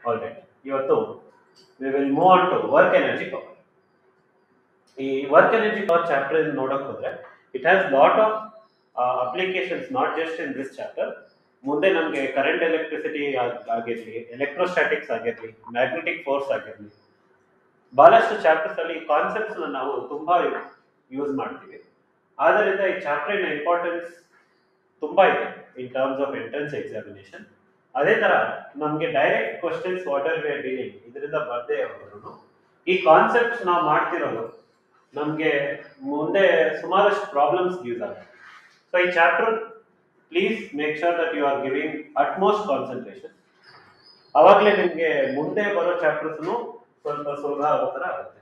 All right ಇವತ್ತು we will move on to work energy power ಈ work energy power chapter ನೋಡಕ್ ಹೋದ್ರೆ it has lot of applications not just in this chapter ಮುಂದೆ ನಮಗೆ current electricity ಆಗಿರಲಿ electrostatics ಆಗಿರಲಿ magnetic force ಆಗಿರಲಿ ಬಹಳಷ್ಟು ಚಾಪ್ಟರ್ಸ್ ಅಲ್ಲಿ ಕಾನ್ಸೆಪ್ಟ್ಸ್ ನಾವು ತುಂಬಾ ಯೂಸ್ ಮಾಡ್ತೀವಿ ಆದ್ದರಿಂದ ಈ ಚಾಪ್ಟರ್ನ ಇಂಪಾರ್ಟೆನ್ಸ್ ತುಂಬಾ ಇದೆ in terms of entrance examination ಅದೇ ತರ ನಮಗೆ direct questions what are we dealing ಇದರಿಂದ ಬರ್ದೇ ಹೋದ್ರು ಈ ಕಾನ್ಸೆಪ್ಟ್ಸ್ ನಾವು ಮಾಡ್ತಿರೋದು ನಮಗೆ ಮುಂದೆ ಸುಮಾರಷ್ಟು ಪ್ರಾಬ್ಲಮ್ಸ್ ಯೂಸ್ ಆಗುತ್ತೆ ಸೊ ಈ chapter please make sure that you are giving utmost concentration ಅವಾಗಲೇ ನಿಮಗೆ ಮುಂದೆ ಬರೋ ಚಾಪ್ಟರ್ಸ್ನು ಸ್ವಲ್ಪ ಸುಲಭ ಆಗೋ ಥರ ಆಗುತ್ತೆ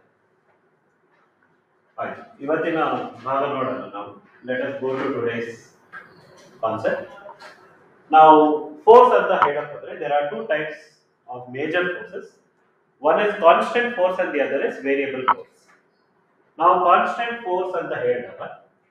ಆಯ್ತು ಇವತ್ತಿನ ಭಾಗ ನೋಡೋಣ ನಾವು let us go to today's concept ನಾವು ಫೋರ್ಸ್ ಅಂತ ಹೇಳಕ್ ಹೋದ್ರೆ there are two types of major forces one is constant force and the other is variable force ನಾವು ಕಾನ್ಸ್ಟೆಂಟ್ ಫೋರ್ಸ್ ಅಂತ ಹೇಳಿದಾಗ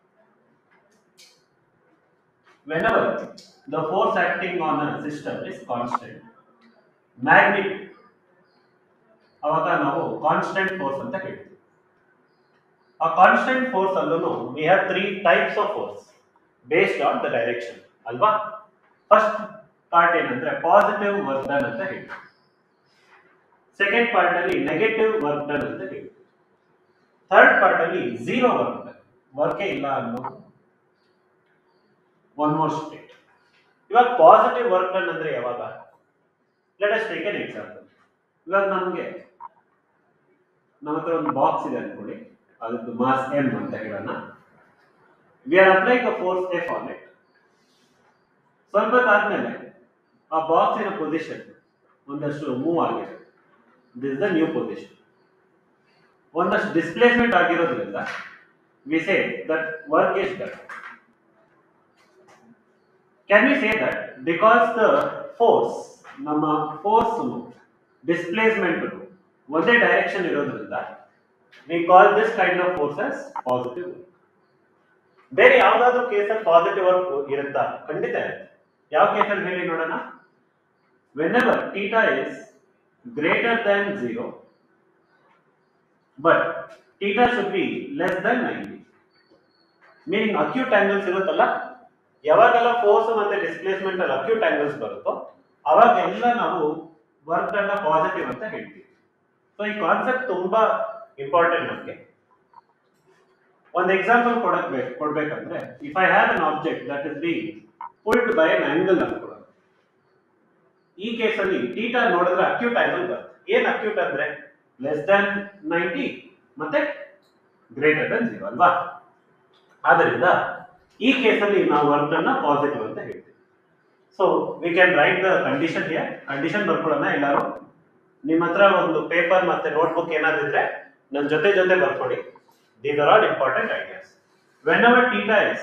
whenever the force acting on a system is constant magnet ಅವಾಗ ನಾವು constant force ಅಂತ ಹೇಳ್ತೀವಿ ಆ constant force ಅಲ್ಲೂ we have three types of force based on the direction ಅಲ್ವಾ ಫಸ್ಟ್ ಪಾರ್ಟ್ ಏನಂದ್ರೆ ಪಾಸಿಟಿವ್ ವರ್ಕ್ ಡನ್ ಅಂತ ಹೇಳ್ತೀವಿ ಸೆಕೆಂಡ್ ಪಾರ್ಟ್ ಅಲ್ಲಿ ನೆಗೆಟಿವ್ ವರ್ಕ್ ಡನ್ ಅಂತ ಹೇಳ್ತೀವಿ ಥರ್ಡ್ ಪಾರ್ಟ್ ಅಲ್ಲಿ ಝೀರೋ ವರ್ಕ್ ಡನ್ ವರ್ಕೇ ಇಲ್ಲ ಅನ್ನೋ ಒನ್ ಮೋರ್ ಸ್ಟೇಟ್ ಇವಾಗ ಪಾಸಿಟಿವ್ ವರ್ಕ್ ಡನ್ ಅಂದ್ರೆ ಯಾವಾಗ let us take an example ಇವಾಗ ನಮಗೆ ನಮ್ಮ ಹತ್ರ ಒಂದು ಬಾಕ್ಸ್ ಇದೆ ಅನ್ಕೊಳ್ಳಿ ಅದಕ್ಕೆ ಮಾಸ್ ಎಂ ಅಂತ ಹೇಳೋಣ we are applying a force F on it ಸ್ವಲ್ಪ ಹೊತ್ತಾದ್ಮೇಲೆ ಆ ಬಾಕ್ಸಿನ ಪೊಸಿಷನ್ ಒಂದಷ್ಟು ಮೂವ್ ಆಗಿದೆ ದಿಸ್ ದ ನ್ಯೂ ಪೊಸಿಷನ್ ಒಂದಷ್ಟು ಡಿಸ್ಪ್ಲೇಸ್ಮೆಂಟ್ ಆಗಿರೋದ್ರಿಂದ we say that work is done can we say that because the force ನಮ್ಮ ಫೋರ್ಸ್ ಡಿಸ್ಪ್ಲೇಸ್ಮೆಂಟ್ ಒಂದೇ ಡೈರೆಕ್ಷನ್ ಇರೋದ್ರಿಂದ we call this kind of forces positive ಬೇರೆ ಯಾವ್ದಾದ್ರು ಕೇಸಲ್ಲಿ ಪಾಸಿಟಿವ್ ವರ್ಕ್ ಇರುತ್ತಾ ಖಂಡಿತ ಇರುತ್ತೆ ಯಾವ ಕೇಸಲ್ಲಿ ಹೇಳಿ ನೋಡೋಣ whenever theta is greater than zero but theta should be less than ninety meaning acute angles ಇರುತ್ತಲ್ಲ ಯಾವಾಗೆಲ್ಲ ಫೋರ್ಸ್ ಮತ್ತೆ ಡಿಸ್ಪ್ಲೇಸ್ಮೆಂಟ್ ಅಲ್ಲಿ ಅಕ್ಯೂಟ್ ಆಂಗಲ್ಸ್ ಬರುತ್ತೋ ಅವಾಗೆಲ್ಲ ನಾವು ವರ್ಕ್ ಅನ್ನ ಪಾಸಿಟಿವ್ ಅಂತ ಹೇಳ್ತೀವಿ ಸೊ ಈ ಕಾನ್ಸೆಪ್ಟ್ ತುಂಬಾ ಇಂಪಾರ್ಟೆಂಟ್ ನಮಗೆ ಒಂದು ಎಕ್ಸಾಂಪಲ್ ಕೊಡಕ್ ಬೇಕು ಕೊಡ್ಬೇಕಂದ್ರೆ if I have an object that is be pulled by an angle ಅನ್ಕೊಳ್ಳೋದು ಈ ಕೇಸಲ್ಲಿ ಟೀಟಾ ನೋಡಿದ್ರೆ ಅಕ್ಯೂಟ್ ಆಂಗಲ್ ಬರುತ್ತೆ ಏನ್ ಅಕ್ಯೂಟ್ ಅಂದ್ರೆ ಲೆಸ್ ದನ್ ನೈಂಟಿ ಮತ್ತೆ ಗ್ರೇಟರ್ ದನ್ ಜೀರೋ ಅಲ್ವಾ ಆದ್ರಿಂದ ಈ ಕೇಸಲ್ಲಿ ನಾವು ವರ್ಕ್ ಅನ್ನ ಪಾಸಿಟಿವ್ ಅಂತ ಹೇಳ್ತೀವಿ so we can write the condition here condition ಬರ್ಕೊಳ್ಳೋಣ ಎಲ್ಲರೂ ನಿಮ್ಮ ಹತ್ರ ಒಂದು ಪೇಪರ್ ಮತ್ತೆ ನೋಟ್ಬುಕ್ ಏನಾದಿದ್ರೆ ನನ್ನ ಜೊತೆ ಜೊತೆ ಬರ್ಕೊಳ್ಳಿ these are all important ideas when our theta is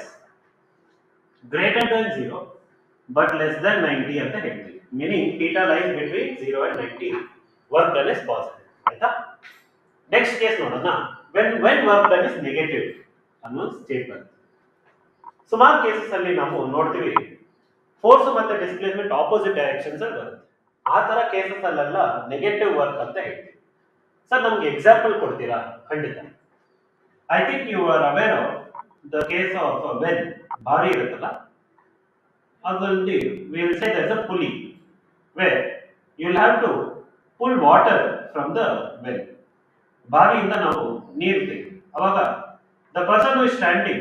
greater than zero but less than ninety ಅಂತ ಹೇಳ್ತೀವಿ meaning theta lies between zero and ninety work done is positive ಆಯ್ತಾ ನೆಕ್ಸ್ಟ್ ಕೇಸ್ ನೋಡೋಣ when when work done is negative ಅನ್ನೋ statement ಸುಮಾರು cases ಅಲ್ಲಿ ನಾವು ನೋಡ್ತೀವಿ force ಮತ್ತೆ ಡಿಸ್ಪ್ಲೇಸ್ಮೆಂಟ್ ಆಪೋಸಿಟ್ ಡೈರೆಕ್ಷನ್ಸ್ ಅಲ್ಲಿ ಬರುತ್ತೆ ಆ ತರ ಕೇಸಸ್ ಅಲ್ಲೆಲ್ಲ ನೆಗೆಟಿವ್ ವರ್ಕ್ ಅಂತ ಹೇಳ್ತೀವಿ ಸರ್ ನಮ್ಗೆ ಎಕ್ಸಾಂಪಲ್ ಕೊಡ್ತೀರಾ ಖಂಡಿತ I think you are aware of the case of well ಭಾರಿ ಇರುತ್ತಲ್ಲ ಅದರಲ್ಲಿ will say there's a pulley where you will have to pull water from the well ಬಾವಿಯಿಂದ ನಾವು ನೀರು ತೆಗೆದು ಅವಾಗ the person is standing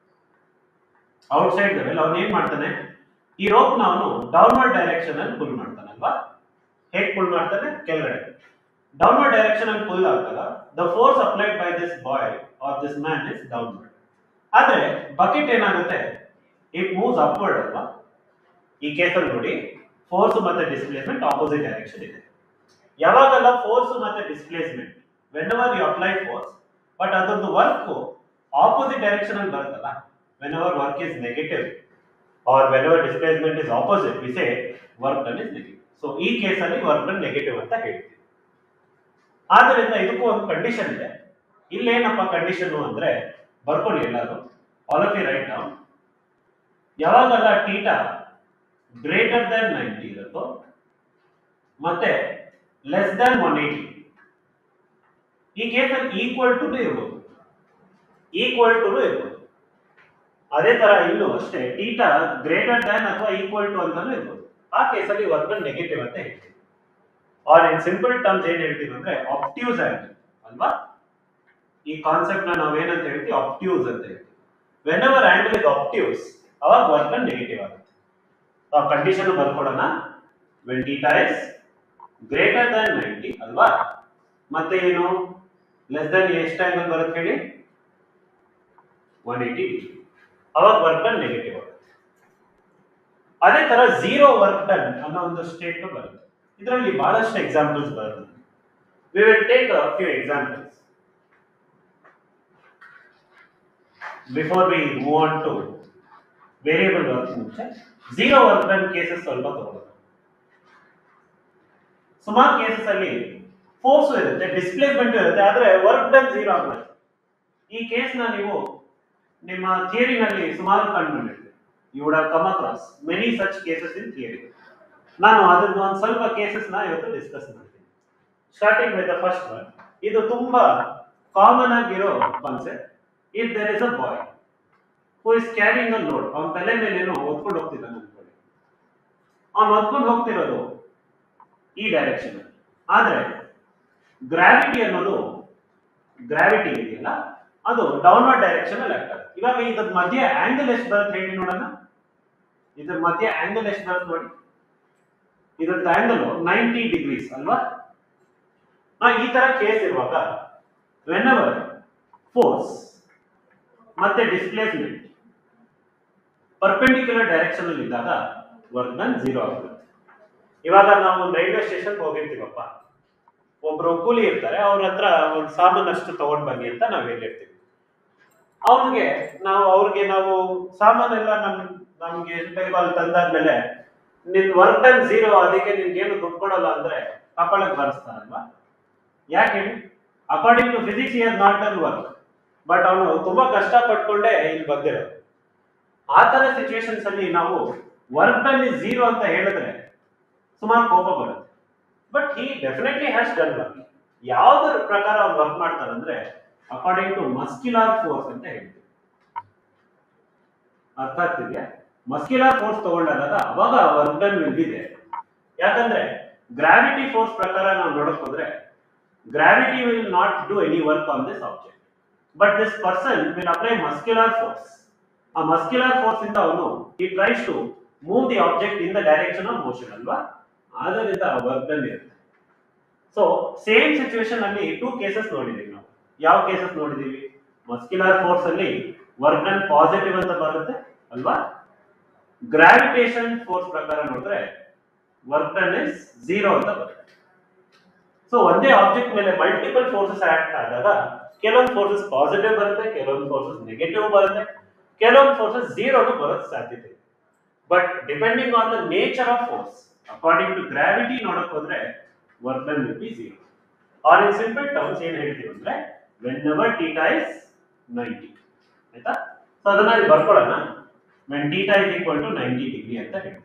outside the well ಅವ್ನು ಏನ್ ಮಾಡ್ತಾನೆ ಈ ರೋಪ್ ಅವನು ಡೌನ್ವರ್ಡ್ ಡೈರೆಕ್ಷನ್ ಅಲ್ಲಿ ಪುಲ್ ಮಾಡ್ತಾನಲ್ವಾ ಹೇಗ್ ಪುಲ್ ಮಾಡ್ತಾನೆ ಕೆಳಗಡೆ ಡೌನ್ವರ್ಡ್ ಡೈರೆಕ್ಷನ್ ಅಲ್ಲಿ ಪುಲ್ ಆಗ್ತಾಗ the force applied by this bye R this man is downward ಆದ್ರೆ ಬಕೆಟ್ ಏನಾಗುತ್ತೆ ಇಟ್ ಮೂವ್ಸ್ ಅಪ್ವರ್ಡ್ ಅಲ್ವಾ ಈ ಕೇಸಲ್ಲಿ ನೋಡಿ ಫೋರ್ಸ್ ಮತ್ತೆ ಡಿಸ್ಪ್ಲೇಸ್ಮೆಂಟ್ ಆಪೋಸಿಟ್ ಡೈರೆಕ್ಷನ್ ಇದೆ ಯಾವಾಗೆಲ್ಲ ಫೋರ್ಸ್ ಮತ್ತೆ displacement whenever you apply force but ಅದೊಂದು ವರ್ಕ್ ಆಪೋಸಿಟ್ ಡೈರೆಕ್ಷನ್ ಅಲ್ಲಿ ಬರುತ್ತಲ್ಲ whenever work is negative or whenever displacement is opposite we say work done is negative so ಈ ಕೇಸಲ್ಲಿ work done negative ಅಂತ ಹೇಳ್ತೀವಿ ಆದ್ದರಿಂದ ಇದಕ್ಕೂ ಒಂದು ಕಂಡೀಷನ್ ಇದೆ ಇಲ್ಲೇನಪ್ಪ ಕಂಡೀಷನ್ ಅಂದ್ರೆ ಬರ್ಕೊಳ್ಳಿ ಎಲ್ಲರೂ all of you write down ಯಾವಾಗೆಲ್ಲ ಟೀಟಾ ಗ್ರೇಟರ್ ದನ್ ನೈಂಟಿ ಇರುತ್ತೋ ಮತ್ತೆ ಲೆಸ್ ದನ್ ಒನ್ ಏಯ್ಟಿ ಈ ಕೇಸಲ್ಲಿ ಈಕ್ವಲ್ ಟು ಇರ್ಬೋದು ಈಕ್ವಲ್ ಟು ಇರ್ಬೋದು ಅದೇ ತರ ಇಲ್ಲೂ ಅಷ್ಟೇ ಟೀಟಾ ಗ್ರೇಟರ್ ದ್ಯಾನ್ ಅಥವಾ ಈಕ್ವಲ್ ಟು ಅಂತಾನು ಇರ್ಬೋದು ಆ ಕೇಸಲ್ಲಿ ವರ್ಕ್ ನೆಗೆಟಿವ್ ಅಂತ ಹೇಳ್ತೀವಿ ಆರ್ ಇನ್ ಸಿಂಪಲ್ ಟರ್ಮ್ಸ್ ಏನ್ ಹೇಳ್ತೀವಿ ಅಂದ್ರೆ ಆಪ್ಟ್ಯೂಸ್ ಆಂಗಲ್ ಅಲ್ವಾ ಈ ಕಾನ್ಸೆಪ್ಟ್ ನ ನಾವೇನಂತ ಹೇಳ್ತೀವಿ ಆಪ್ಟ್ಯೂಸ್ ಅಂತ ಹೇಳ್ತೀವಿ when our angle is obtuse ಅವಾಗ ವರ್ಕ್ ನೆಗೆಟಿವ್ ಆಗುತ್ತೆ ಆ ಕಂಡೀಷನ್ ಬರ್ಕೊಡೋಣ when theta is greater than ninety ಅಲ್ವಾ ಮತ್ತೆ ಏನು ಲೆಸ್ ದನ್ ಎಷ್ಟು ಆಂಗಲ್ ಬರುತ್ತೆ ಹೇಳಿ ಒನ್ ಏಯ್ಟಿ ಡಿಗ್ರಿ ಅವಾಗ ವರ್ಕ್ ಡನ್ ನೆಗೆಟಿವ್ ಆಗುತ್ತೆ ಅದೇ ತರ ಝೀರೋ ವರ್ಕ್ ಡನ್ ಅನ್ನೋ ಒಂದು ಸ್ಟೇಟ್ ಬರುತ್ತೆ ಇದರಲ್ಲಿ ಬಹಳಷ್ಟು ಎಕ್ಸಾಂಪಲ್ಸ್ ಬರುತ್ತೆ we will take few examples before we move on to variable work ಮುಂಚೆ ಝೀರೋ ವರ್ಕ್ ಡನ್ ಕೇಸಸ್ ಸ್ವಲ್ಪ ತಗೊಳ್ಳೋಣ ಸುಮಾರು ಕೇಸಸ್ ಅಲ್ಲಿ ಫೋರ್ಸ್ ಇರುತ್ತೆ ಡಿಸ್ಪ್ಲೇಸ್ಮೆಂಟ್ ಇರುತ್ತೆ ಆದ್ರೆ ವರ್ಕ್ ಡನ್ ಝೀರೋ ಆಗುತ್ತೆ ಈ ಕೇಸ್ನ ನೀವು ನಿಮ್ಮ ಥಿಯರಿನಲ್ಲಿ ಸುಮಾರು ಕಂಡುಕೊಂಡಿರ್ತೀವಿ you would have come across many such cases in theory ನಾನು ಅದನ್ನ ಒಂದು ಸ್ವಲ್ಪ ಕೇಸಸ್ ನ ಇವತ್ತು ಡಿಸ್ಕಸ್ ಮಾಡ್ತೀನಿ starting with the first one ಇದು ತುಂಬಾ ಕಾಮನ್ ಆಗಿರೋ concept if there is a boy who is carrying a load ಅವನ ತಲೆ ಮೇಲೆ ಏನೋ ಹೊತ್ಕೊಂಡು ಹೋಗ್ತಿದ್ದಾನೆ ಅನ್ಕೊಳ್ಳಿ ಅವ್ನು ಹೊತ್ಕೊಂಡು ಹೋಗ್ತಿರೋದು ಈ ಡೈರೆಕ್ಷನ್ ಆದ್ರೆ ಗ್ರಾವಿಟಿ ಅನ್ನೋದು ಗ್ರಾವಿಟಿ ಇದೆಯಲ್ಲ ಅದು ಡೌನ್ವರ್ಡ್ ಡೈರೆಕ್ಷನ್ ಅಲ್ಲಿ ಆಗ್ತದೆ ಇವಾಗ ಇದ್ರ ಮಧ್ಯೆ ಆಂಗಲ್ ಎಷ್ಟು ಬರುತ್ತೆ ಹೇಳಿ ನೋಡೋಣ ಇದ್ರ ಮಧ್ಯೆ ಆಂಗಲ್ ಎಷ್ಟು ಬರುತ್ತೆ ನೋಡಿ ಇದ್ರದ್ದು ಆಂಗಲ್ ನೈಂಟಿ ಡಿಗ್ರೀಸ್ ಅಲ್ವಾ ಹಾ ಈ ತರ ಕೇಸ್ ಇರುವಾಗ ವೆನ್ ಎವರ್ ಫೋರ್ಸ್ ಮತ್ತೆ ಡಿಸ್ಪ್ಲೇಸ್ಮೆಂಟ್ ಪರ್ಪೆಂಡಿಕ್ಯುಲರ್ ಡೈರೆಕ್ಷನ್ ಅಲ್ಲಿ ಇದ್ದಾಗ ವರ್ಕ್ ಡನ್ ಝೀರೋ ಆಗುತ್ತೆ ಇವಾಗ ನಾವು ಒಂದು ರೈಲ್ವೆ ಸ್ಟೇಷನ್ ಹೋಗಿರ್ತೀವಪ್ಪ ಒಬ್ರು ಕೂಲಿ ಇರ್ತಾರೆ ಅವ್ರ ಹತ್ರ ಒಂದು ಸಾಮಾನಷ್ಟು ತಗೊಂಡ್ ಬನ್ನಿ ಅಂತ ನಾವ್ ಹೇಳಿರ್ತೀವಿ ಅವ್ರಿಗೆ ನಾವು ಅವ್ರಿಗೆ ನಾವು ಸಾಮಾನೆಲ್ಲ ನಮ್ ನಮ್ಗೆ ಎಷ್ಟು ಬೇಕೋ ಅಲ್ಲಿ ತಂದಾದ್ಮೇಲೆ ನಿನ್ ವರ್ಕ್ ಡನ್ ಝೀರೋ ಅದಕ್ಕೆ ನಿನ್ಗೆ ಏನು ದುಡ್ಡು ಕೊಡಲ್ಲ ಅಂದ್ರೆ ಕಪಾಳಕ್ಕೆ ಬಾರಿಸ್ತಾರಲ್ವಾ ಯಾಕೆ ಹೇಳಿ according to physics here not done work but ಅವನು ತುಂಬಾ ಕಷ್ಟ ಪಟ್ಕೊಂಡೇ ಇಲ್ಲಿ ಬಂದಿರೋದು ಆ ತರ ಸಿಚುವೇಶನ್ಸ್ ಅಲ್ಲಿ ನಾವು ವರ್ಕ್ ಡನ್ ಇಸ್ ಝೀರೋ ಅಂತ ಹೇಳಿದ್ರೆ ಸುಮಾರು ಕೋಪ ಬರುತ್ತೆ but he definitely has done work ಯಾವ್ದ್ರ ಪ್ರಕಾರ ಅವ್ರು ವರ್ಕ್ ಮಾಡ್ತಾರೆ ಅಂದ್ರೆ ಅಕಾರ್ಡಿಂಗ್ ಟು ಮಸ್ಕ್ಯುಲರ್ ಫೋರ್ಸ್ ಅಂತ ಹೇಳ್ತೀವಿ ಅರ್ಥ ಆಗ್ತಿದ್ಯಾ ಮಸ್ಕ್ಯುಲರ್ ಫೋರ್ಸ್ ತಗೊಂಡಾಗ ಅವಾಗ ವರ್ಕ್ ಡನ್ ವಿಲ್ ಇದೆ ಯಾಕಂದ್ರೆ ಗ್ರಾವಿಟಿ ಫೋರ್ಸ್ ಪ್ರಕಾರ ನಾವು ನೋಡಕ್ ಹೋದ್ರೆ gravity will not do any work on this object but this person will apply muscular force ಆ ಮಸ್ಕ್ಯುಲರ್ ಫೋರ್ಸ್ ಇಂದ ಅವನು ಈ tries to move the object in the direction of motion ಅಲ್ವಾ ಆದ್ದರಿಂದ ವರ್ಕ್ ಡನ್ ಇರುತ್ತೆ ಸೊ ಸೇಮ್ ಸಿಚುವೇಶನ್ ಅಲ್ಲಿ two cases ನೋಡಿದೀವಿ ನಾವು ಯಾವ ಕೇಸಸ್ ನೋಡಿದೀವಿ ಮಸ್ಕ್ಯುಲರ್ ಫೋರ್ಸ್ ಅಲ್ಲಿ ವರ್ಕ್ ಡನ್ ಪಾಸಿಟಿವ್ ಅಂತ ಬರುತ್ತೆ ಅಲ್ವಾ ಗ್ರಾವಿಟೇಷನ್ ಫೋರ್ಸ್ ಪ್ರಕಾರ ನೋಡಿದ್ರೆ ವರ್ಕ್ ಡನ್ ಇಸ್ ಝೀರೋ ಅಂತ ಬರುತ್ತೆ ಸೊ ಒಂದೇ ಆಬ್ಜೆಕ್ಟ್ ಮೇಲೆ ಮಲ್ಟಿಪಲ್ ಫೋರ್ಸಸ್ ಆಕ್ಟ್ ಆದಾಗ ಕೆಲವೊಂದು ಫೋರ್ಸಸ್ ಪಾಸಿಟಿವ್ ಬರುತ್ತೆ ಕೆಲವೊಂದು ಫೋರ್ಸಸ್ ನೆಗೆಟಿವ್ ಬರುತ್ತೆ ಕೆಲವೊಂದು ಫೋರ್ಸಸ್ ಝೀರೋನು ಬರೋಕ್ ಸಾಧ್ಯತೆ ಇದೆ but depending on the nature of force according to gravity ನೋಡಕ್ ಹೋದ್ರೆ work done will be zero or in simple terms ಏನ್ ಹೇಳ್ತೀವಿ ಅಂದ್ರೆ whenever theta is ninety ಆಯ್ತಾ ಸೊ ಅದನ್ನ ಇಲ್ಲಿ ಬರ್ಕೊಳ್ಳೋಣ when theta is equal to ninety degree ಅಂತ ಹೇಳಿ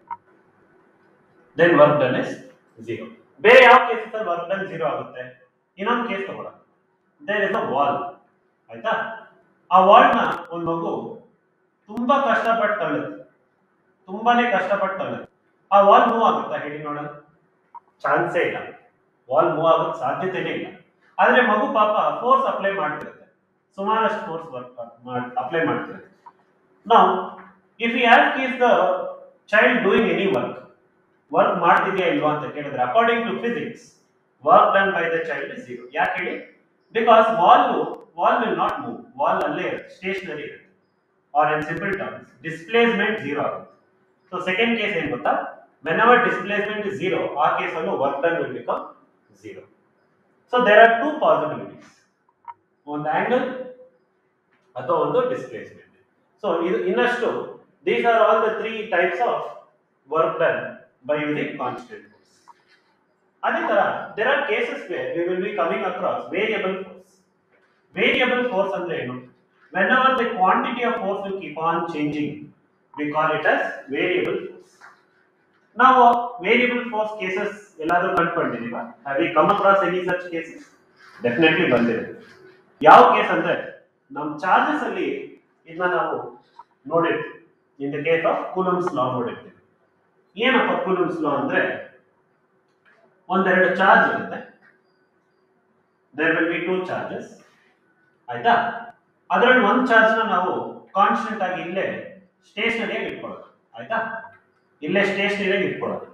then work done is zero ಬೇರೆ ಯಾವ ಕೇಸಸ್ ಅಲ್ಲಿ ವರ್ಕ್ ಡನ್ ಝೀರೋ ಆಗುತ್ತೆ ಇನ್ನೊಂದು ಕೇಸ್ ತಗೊಳ್ಳೋಣ ದೇರ್ ಇಸ್ ಅ ವಾಲ್ ಆಯ್ತಾ ಆ ವಾಲ್ ನ ಒಂದು ಮಗು ತುಂಬಾ ಕಷ್ಟಪಟ್ಟು ತಳ್ಳುತ್ತೆ ತುಂಬಾನೇ ಕಷ್ಟಪಟ್ಟು ತಳ್ಳುತ್ತೆ ಆ ವಾಲ್ ಮೂವ್ ಆಗುತ್ತಾ ಹೇಳಿ ನೋಡೋಣ ಚಾನ್ಸೇ ಇಲ್ಲ ವಾಲ್ ಮೂವ್ ಆಗೋಕ್ ಸಾಧ್ಯತೆನೇ ಇಲ್ಲ ಆದ್ರೆ ಮಗು ಪಾಪ ಫೋರ್ಸ್ ಅಪ್ಲೈ ಮಾಡ್ತಿರುತ್ತೆ ಸುಮಾರಷ್ಟು ಫೋರ್ಸ್ ವರ್ಕ್ ಅಪ್ಲೈ ಮಾಡ್ತಿರುತ್ತೆ ನಾವು if you have keys the child doing any work work ಮಾಡ್ತಿದ್ಯಾ ಇಲ್ವಾ ಅಂತ ಕೇಳಿದ್ರೆ according to physics work done by the child is zero ಯಾಕೆ ಹೇಳಿ because wall wall will not move wall ಅಲ್ಲೇ ಇರುತ್ತೆ ಸ್ಟೇಷನರಿ ಇರುತ್ತೆ or in simple terms displacement zero ಆಗುತ್ತೆ ಸೊ ಸೆಕೆಂಡ್ ಕೇಸ್ ಏನ್ ಗೊತ್ತಾ when our displacement is zero ಆ case ಅನ್ನು work done will become zero so there are two possibilities ಒಂದು angle ಅಥವಾ ಒಂದು ಡಿಸ್ಪ್ಲೇಸ್ಮೆಂಟ್ ಸೊ ಇದು ಇನ್ನಷ್ಟು these are all the three types of work done by using constant force ಅದೇ ತರ there are cases where we will be coming across variable force variable force ಅಂದ್ರೆ ಏನು when our the quantity of force will keep on changing we call it as variable force ನಾವು variable force cases ಎಲ್ಲಾದ್ರೂ ಕಂಡುಕೊಂಡಿದೀವ have we come across any such cases definitely ಬಂದಿದೆ ಯಾವ case ಅಂದ್ರೆ ನಮ್ಮ charges ಅಲ್ಲಿ ಇದನ್ನ ನಾವು ನೋಡಿರ್ತೀವಿ in the case of Coulomb's law ನೋಡಿರ್ತೀವಿ ಏನಪ್ಪ ಕೂಲಮ್ಸ್ ಲಾ ಅಂದ್ರೆ ಒಂದೆರಡು ಚಾರ್ಜ್ ಇರುತ್ತೆ there will be two charges ಆಯ್ತಾ ಅದರಲ್ಲಿ ಒಂದು ಚಾರ್ಜ್ನ ನಾವು ಕಾನ್ಸ್ಟೆಂಟ್ ಆಗಿ ಇಲ್ಲೇ ಸ್ಟೇಷನರಿಯಾಗಿ ಇಟ್ಕೊಳ್ಳೋದು ಆಯ್ತಾ ಇಲ್ಲೇ ಸ್ಟೇಷನರಿಯಾಗಿ ಇಟ್ಕೊಳ್ಳೋದು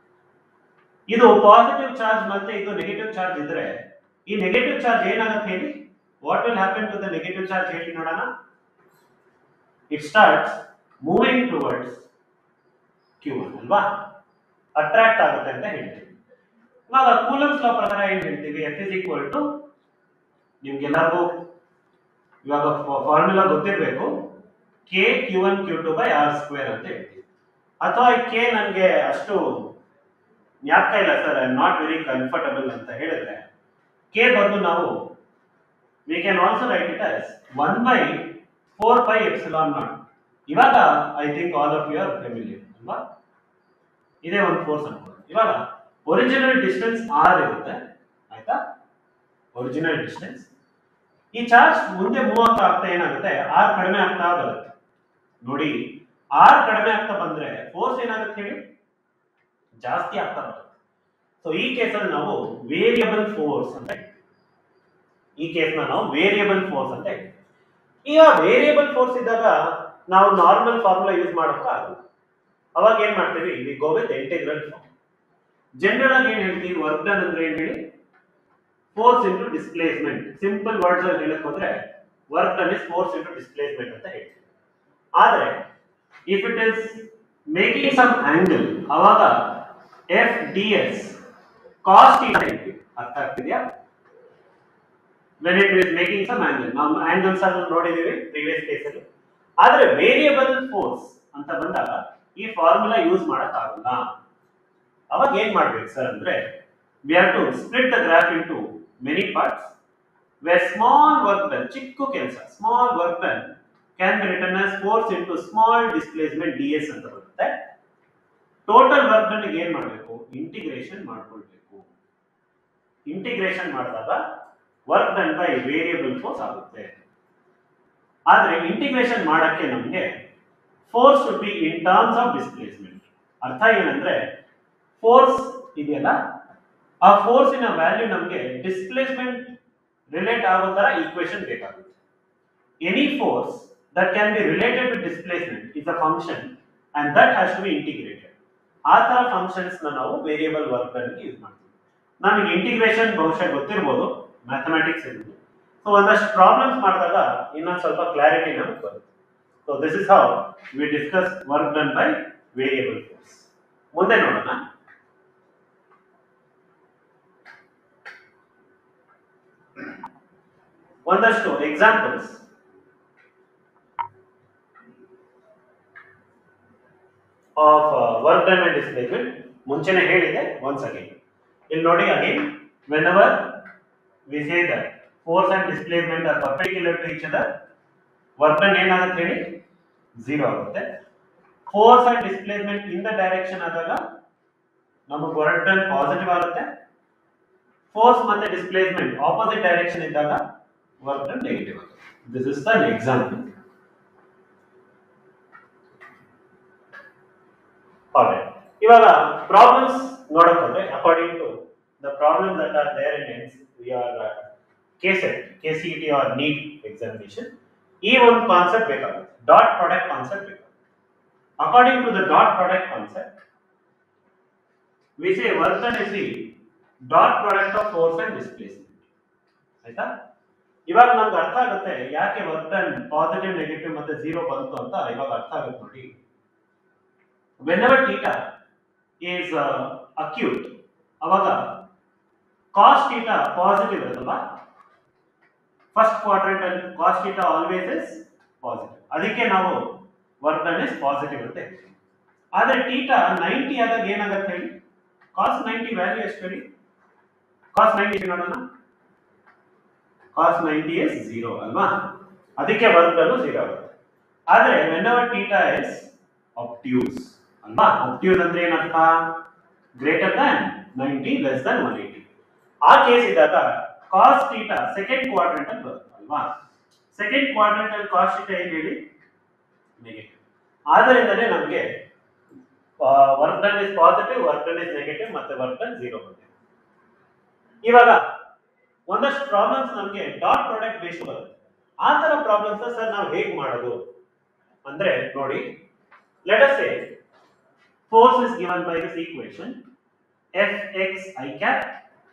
ಇದು ಪಾಸಿಟಿವ್ ಚಾರ್ಜ್ ಮತ್ತೆ ಇದು ನೆಗೆಟಿವ್ ಚಾರ್ಜ್ ಇದ್ರೆ ಈ ನೆಗೆಟಿವ್ ಚಾರ್ಜ್ ಏನಾಗುತ್ತೆ ಹೇಳಿ what will happen to the negative charge ಹೇಳಿ ನೋಡೋಣ it starts moving towards Q ಅಲ್ವಾ ಅಟ್ರಾಕ್ಟ್ ಆಗುತ್ತೆ ಅಂತ ಹೇಳ್ತೀವಿ ಇವಾಗ ಕೂಲಮ್ಸ್ ಲಾ ಪ್ರಕಾರ ಏನ್ ಹೇಳ್ತೀವಿ ಎಫ್ ಇಸ್ ಈಕ್ವಲ್ ಟು ನಿಮ್ಗೆಲ್ಲರಿಗೂ ಇವಾಗ ಫಾರ್ಮುಲಾ ಗೊತ್ತಿರಬೇಕು K Q one Q two by R square ಅಂತ ಹೇಳ್ತೀವಿ ಅಥವಾ ಈ ಕೆ ನನಗೆ ಅಷ್ಟು ಜ್ಞಾಪಕ ಇಲ್ಲ sir I not very comfortable ಅಂತ ಹೇಳಿದ್ರೆ ಕೆ ಬದಲು ನಾವು we can also write it as one by four by epsilon naught ಇವಾಗ I think all of you are familiar ಅಲ್ವಾ ಇದೇ ಒಂದು ಫೋರ್ಸ್ ಅನ್ಕೊಳ್ಳಿ ಇವಾಗ ಒರಿಜಿನಲ್ ಡಿಸ್ಟೆನ್ಸ್ ಆರ್ ಇರುತ್ತೆ ಆಯ್ತಾ ಒರಿಜಿನಲ್ ಡಿಸ್ಟೆನ್ಸ್ ಈ ಚಾರ್ಜ್ ಮುಂದೆ ಮೂವ್ ಆಗ್ತಾ ಆಗ್ತಾ ಏನಾಗುತ್ತೆ ಆರ್ ಕಡಿಮೆ ಆಗ್ತಾ ಬರುತ್ತೆ ನೋಡಿ ಆರ್ ಕಡಿಮೆ ಆಗ್ತಾ ಬಂದ್ರೆ ಫೋರ್ಸ್ ಏನಾಗುತ್ತೆ ಹೇಳಿ ಜಾಸ್ತಿ ಆಗ್ತಾ ಬರುತ್ತೆ ಸೊ ಈ ಕೇಸಲ್ಲಿ ನಾವು ವೇರಿಯಬಲ್ ಫೋರ್ಸ್ ಅಂತ ಹೇಳ್ತೀವಿ ಈ ಕೇಸ್ನ ನಾವು ವೇರಿಯಬಲ್ ಫೋರ್ಸ್ ಅಂತ ಹೇಳ್ತೀವಿ ಈಗ ವೇರಿಯಬಲ್ ಫೋರ್ಸ್ ಇದ್ದಾಗ ನಾವು ನಾರ್ಮಲ್ ಫಾರ್ಮುಲಾ ಯೂಸ್ ಮಾಡೋಕೆ ಆಗಲ್ಲ ಅವಾಗ ಏನ್ ಮಾಡ್ತೀವಿ we go with integral form general ಆಗಿ ಏನ್ ಹೇಳ್ತೀವಿ ವರ್ಕ್ ಡನ್ ಅಂದ್ರೆ ಏನ್ ಹೇಳಿ force into displacement simple words ಅಲ್ಲಿ ಹೇಳಕ್ ಹೋದ್ರೆ work done is force into displacement ಅಂತ ಹೇಳ್ತೀವಿ ಆದ್ರೆ if it is making some angle ಅವಾಗ ಎಫ್ ಡಿ ಎಸ್ ಕಾಸ್ಟ್ ಹೇಳ್ತೀವಿ ಅರ್ಥ ಆಗ್ತಿದ್ಯಾ when it is making some angle ನಾವು ಆಂಗಲ್ಸ್ ಅನ್ನು ನೋಡಿದೀವಿ ಪ್ರೀವಿಯಸ್ ಕೇಸಲ್ಲಿ ಆದ್ರೆ ವೇರಿಯಬಲ್ ಫೋರ್ಸ್ ಅಂತ ಬಂದಾಗ ಈ ಫಾರ್ಮುಲಾ ಯೂಸ್ ಮಾಡಕ್ ಆಗಲ್ಲ ಅವಾಗ ಏನ್ ಮಾಡ್ಬೇಕು ಸರ್ ಅಂದ್ರೆ we have to split the graph into many parts where small work done ಚಿಕ್ಕ ಕೆಲಸ small work done can be return as force into small displacement D S ಅಂತ ಬರುತ್ತೆ ಟೋಟಲ್ ವರ್ಕ್ ಡನ್ ಏನ್ ಮಾಡಬೇಕು ಇಂಟಿಗ್ರೇಷನ್ ಮಾಡ್ಕೊಳ್ಬೇಕು integration ಮಾಡಿದಾಗ work done by variable force ಆಗುತ್ತೆ ಆದ್ರೆ ಇಂಟಿಗ್ರೇಷನ್ ಮಾಡಕ್ಕೆ ನಮಗೆ force to be in terms of displacement ಅರ್ಥ ಏನಂದ್ರೆ ಫೋರ್ಸ್ ಇದೆಯಲ್ಲ ಆ ಫೋರ್ಸಿನ ವ್ಯಾಲ್ಯೂ ನಮಗೆ ಡಿಸ್ಪ್ಲೇಸ್ಮೆಂಟ್ ರಿಲೇಟ್ ಆಗೋ ತರ ಈಕ್ವೇಶನ್ ಬೇಕಾಗುತ್ತೆ any force that can be related to displacement is a function and that has to be integrated ಆ ತರ ಫಂಕ್ಷನ್ಸ್ ನ ನಾವು ವೇರಿಯಬಲ್ ವರ್ಕ್ ಗೆ ಯೂಸ್ ಮಾಡ್ತೀವಿ ನಮಗೆ ಇಂಟಿಗ್ರೇಷನ್ ಬಹುಶಃ ಗೊತ್ತಿರ್ಬೋದು ಮ್ಯಾಥಮೆಟಿಕ್ಸ್ ಇರೋದು ಸೊ ಒಂದಷ್ಟು ಪ್ರಾಬ್ಲಮ್ಸ್ ಮಾಡಿದಾಗ ಇನ್ನೊಂದು ಸ್ವಲ್ಪ ಕ್ಲಾರಿಟಿ ನಮಗೆ ಬರುತ್ತೆ so this is how we discuss work done by variable force ಮುಂದೆ ನೋಡೋಣ ಒಂದಷ್ಟು examples of work done and displacement ಮುಂಚೆನೆ ಹೇಳಿದೆ ಒನ್ಸ್ ಅಗೇನ್ ಇಲ್ಲಿ ನೋಡಿ again when our we say that force and displacement are perpendicular to each other work done ಏನಾಗುತ್ತೆ ಹೇಳಿ zero ಆಗುತ್ತೆ force and displacement in the direction ಆದಾಗ ನಮಗೆ work done positive ಆಗುತ್ತೆ ಫೋರ್ಸ್ ಮತ್ತೆ ಡಿಸ್ಪ್ಲೇಸ್ಮೆಂಟ್ ಆಪೋಸಿಟ್ ಡೈರೆಕ್ಷನ್ ಇದ್ದಾಗ ವರ್ಕ್ ಡನ್ ನೆಗೆಟಿವ್ ಆಗುತ್ತೆ this is the example Alright. ಇವಾಗ ಪ್ರಾಬ್ಲಮ್ಸ್ ನೋಡಕ್ ಹೋದ್ರೆ according to the problems that are there in your K set K C T or NEET examination ಈ ಒಂದು concept ಬೇಕಾಗುತ್ತೆ dot product concept ಬೇಕಾಗುತ್ತೆ according to the dot product concept we say work done is the dot product of force and displacement ಆಯ್ತಾ ಇವಾಗ ನಮ್ಗೆ ಅರ್ಥ ಆಗುತ್ತೆ ಯಾಕೆ ವರ್ಕ್ ಡನ್ ಪಾಸಿಟಿವ್ ನೆಗೆಟಿವ್ ಮತ್ತೆ ಝೀರೋ ಬಂತು ಅಂತ ಇವಾಗ ಅರ್ಥ ಆಗುತ್ತೆ ನೋಡಿ whenever theta is uh, acute ಅವಾಗ cos theta ಪಾಸಿಟಿವ್ ಇರುತ್ತಲ್ವಾ ಫಸ್ಟ್ ಕ್ವಾಡ್ರೆಂಟ್ ಅಲ್ಲಿ cos theta always is positive ಅದಕ್ಕೆ ನಾವು ವರ್ಕ್ ಡನ್ ಇಸ್ ಪಾಸಿಟಿವ್ ಅಂತ ಹೇಳ್ತೀವಿ ಆದ್ರೆ ಟೀಟಾ ನೈಂಟಿ ಆದಾಗ ಏನಾಗುತ್ತೆ ಹೇಳಿ ಕಾಸ್ ನೈಂಟಿ ವ್ಯಾಲ್ಯೂ ಎಷ್ಟು ಹೇಳಿ ಕಾಸ್ ನೈಂಟಿ ನೋಡೋಣ ಕಾಸ್ ನೈಂಟಿ ಇಸ್ ಝೀರೋ ಅಲ್ವಾ ಅದಕ್ಕೆ ವರ್ಕ್ ಡನ್ ಝೀರೋ ಆಗುತ್ತೆ ಆದ್ರೆ when our theta is obtuse ಅಲ್ವಾ ಅಬ್ಟ್ಯೂಸ್ ಅಂದ್ರೆ ಏನರ್ಥ greater than ninety less than one eighty ಆ ಕೇಸ್ ಇದ್ದಾಗ ಕಾಸ್ ಥೀಟಾ ಸೆಕೆಂಡ್ ಕ್ವಾಡ್ರೆಂಟ್ ಅಲ್ಲಿ ಬರುತ್ತೆ ಅಲ್ವಾ ಸೆಕೆಂಡ್ ಕ್ವಾಡ್ರೆಂಟ್ ಅಲ್ಲಿ ಕಾಸ್ ಥೀಟಾ ಏನ್ ಹೇಳಿ ನೆಗೆಟಿವ್ ಆದ್ದರಿಂದಲೇ ನಮಗೆ work done is positive work done is negative ಮತ್ತೆ ವರ್ಕ್ ಡನ್ ಝೀರೋ ಬಂದಿದೆ ಇವಾಗ ಒಂದಷ್ಟು ಪ್ರಾಬ್ಲಮ್ಸ್ ನಮಗೆ ಡಾಟ್ ಪ್ರಾಡಕ್ಟ್ ಬೇಸ್ ಬರುತ್ತೆ ಆ ತರ ಪ್ರಾಬ್ಲಮ್ಸ್ ಸರ್ ನಾವು ಹೇಗೆ ಮಾಡೋದು ಅಂದ್ರೆ ನೋಡಿ let us say force is given by this equation F X I cap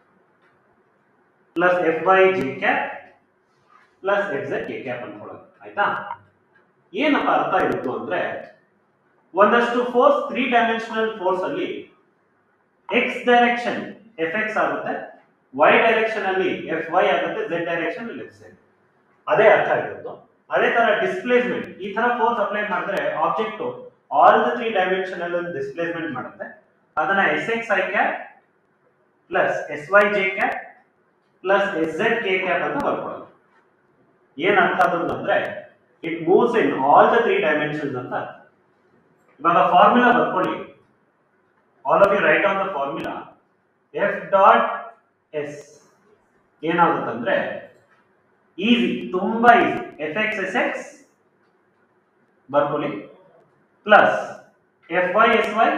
plus F Y G cap plus F Z K cap ಅನ್ಕೊಳ್ಳೋದು ಆಯ್ತಾ ಏನಪ್ಪ ಅರ್ಥ ಇರುತ್ತು ಅಂದ್ರೆ ಒಂದಷ್ಟು ಫೋರ್ಸ್ ತ್ರೀ ಡೈಮೆನ್ಷನಲ್ ಫೋರ್ಸ್ ಅಲ್ಲಿ ಎಕ್ಸ್ ಡೈರೆಕ್ಷನ್ ಎಫ್ ಎಕ್ಸ್ ಆಗುತ್ತೆ Y direction ಅಲ್ಲಿ ಎಫ್ ವೈ ಆಗುತ್ತೆ ಝೆಡ್ ಡೈರೆಕ್ಷನ್ ಅಲ್ಲಿ ಎಫ್ ಝೆಡ್ ಅದೇ ಅರ್ಥ ಇರೋದು ಅದೇ ತರ ಡಿಸ್ಪ್ಲೇಸ್ಮೆಂಟ್ ಈ ತರ ಫೋರ್ಸ್ ಅಪ್ಲೈ ಮಾಡಿದ್ರೆ object all the three dimension ಅಲ್ಲಿ ಒಂದು ಡಿಸ್ಪ್ಲೇಸ್ಮೆಂಟ್ ಮಾಡುತ್ತೆ ಅದನ್ನ S X I cap plus S Y J cap plus S Z K cap ಅಂತ ಬರ್ಕೊಳ್ಳೋದು ಏನ್ ಅರ್ಥ ಆದದ್ದು ಅಂದ್ರೆ it moves in all the three dimensions ಅಂತ ಅರ್ಥ. ಇವಾಗ ಫಾರ್ಮುಲಾ ಬರ್ಕೊಳ್ಳಿ all of you write on the formula F dot S ಏನಾಗುತ್ತಂದ್ರೆ ಈಸಿ ತುಂಬಾ easy F X S X ಬರ್ಕೊಳ್ಳಿ plus F Y S Y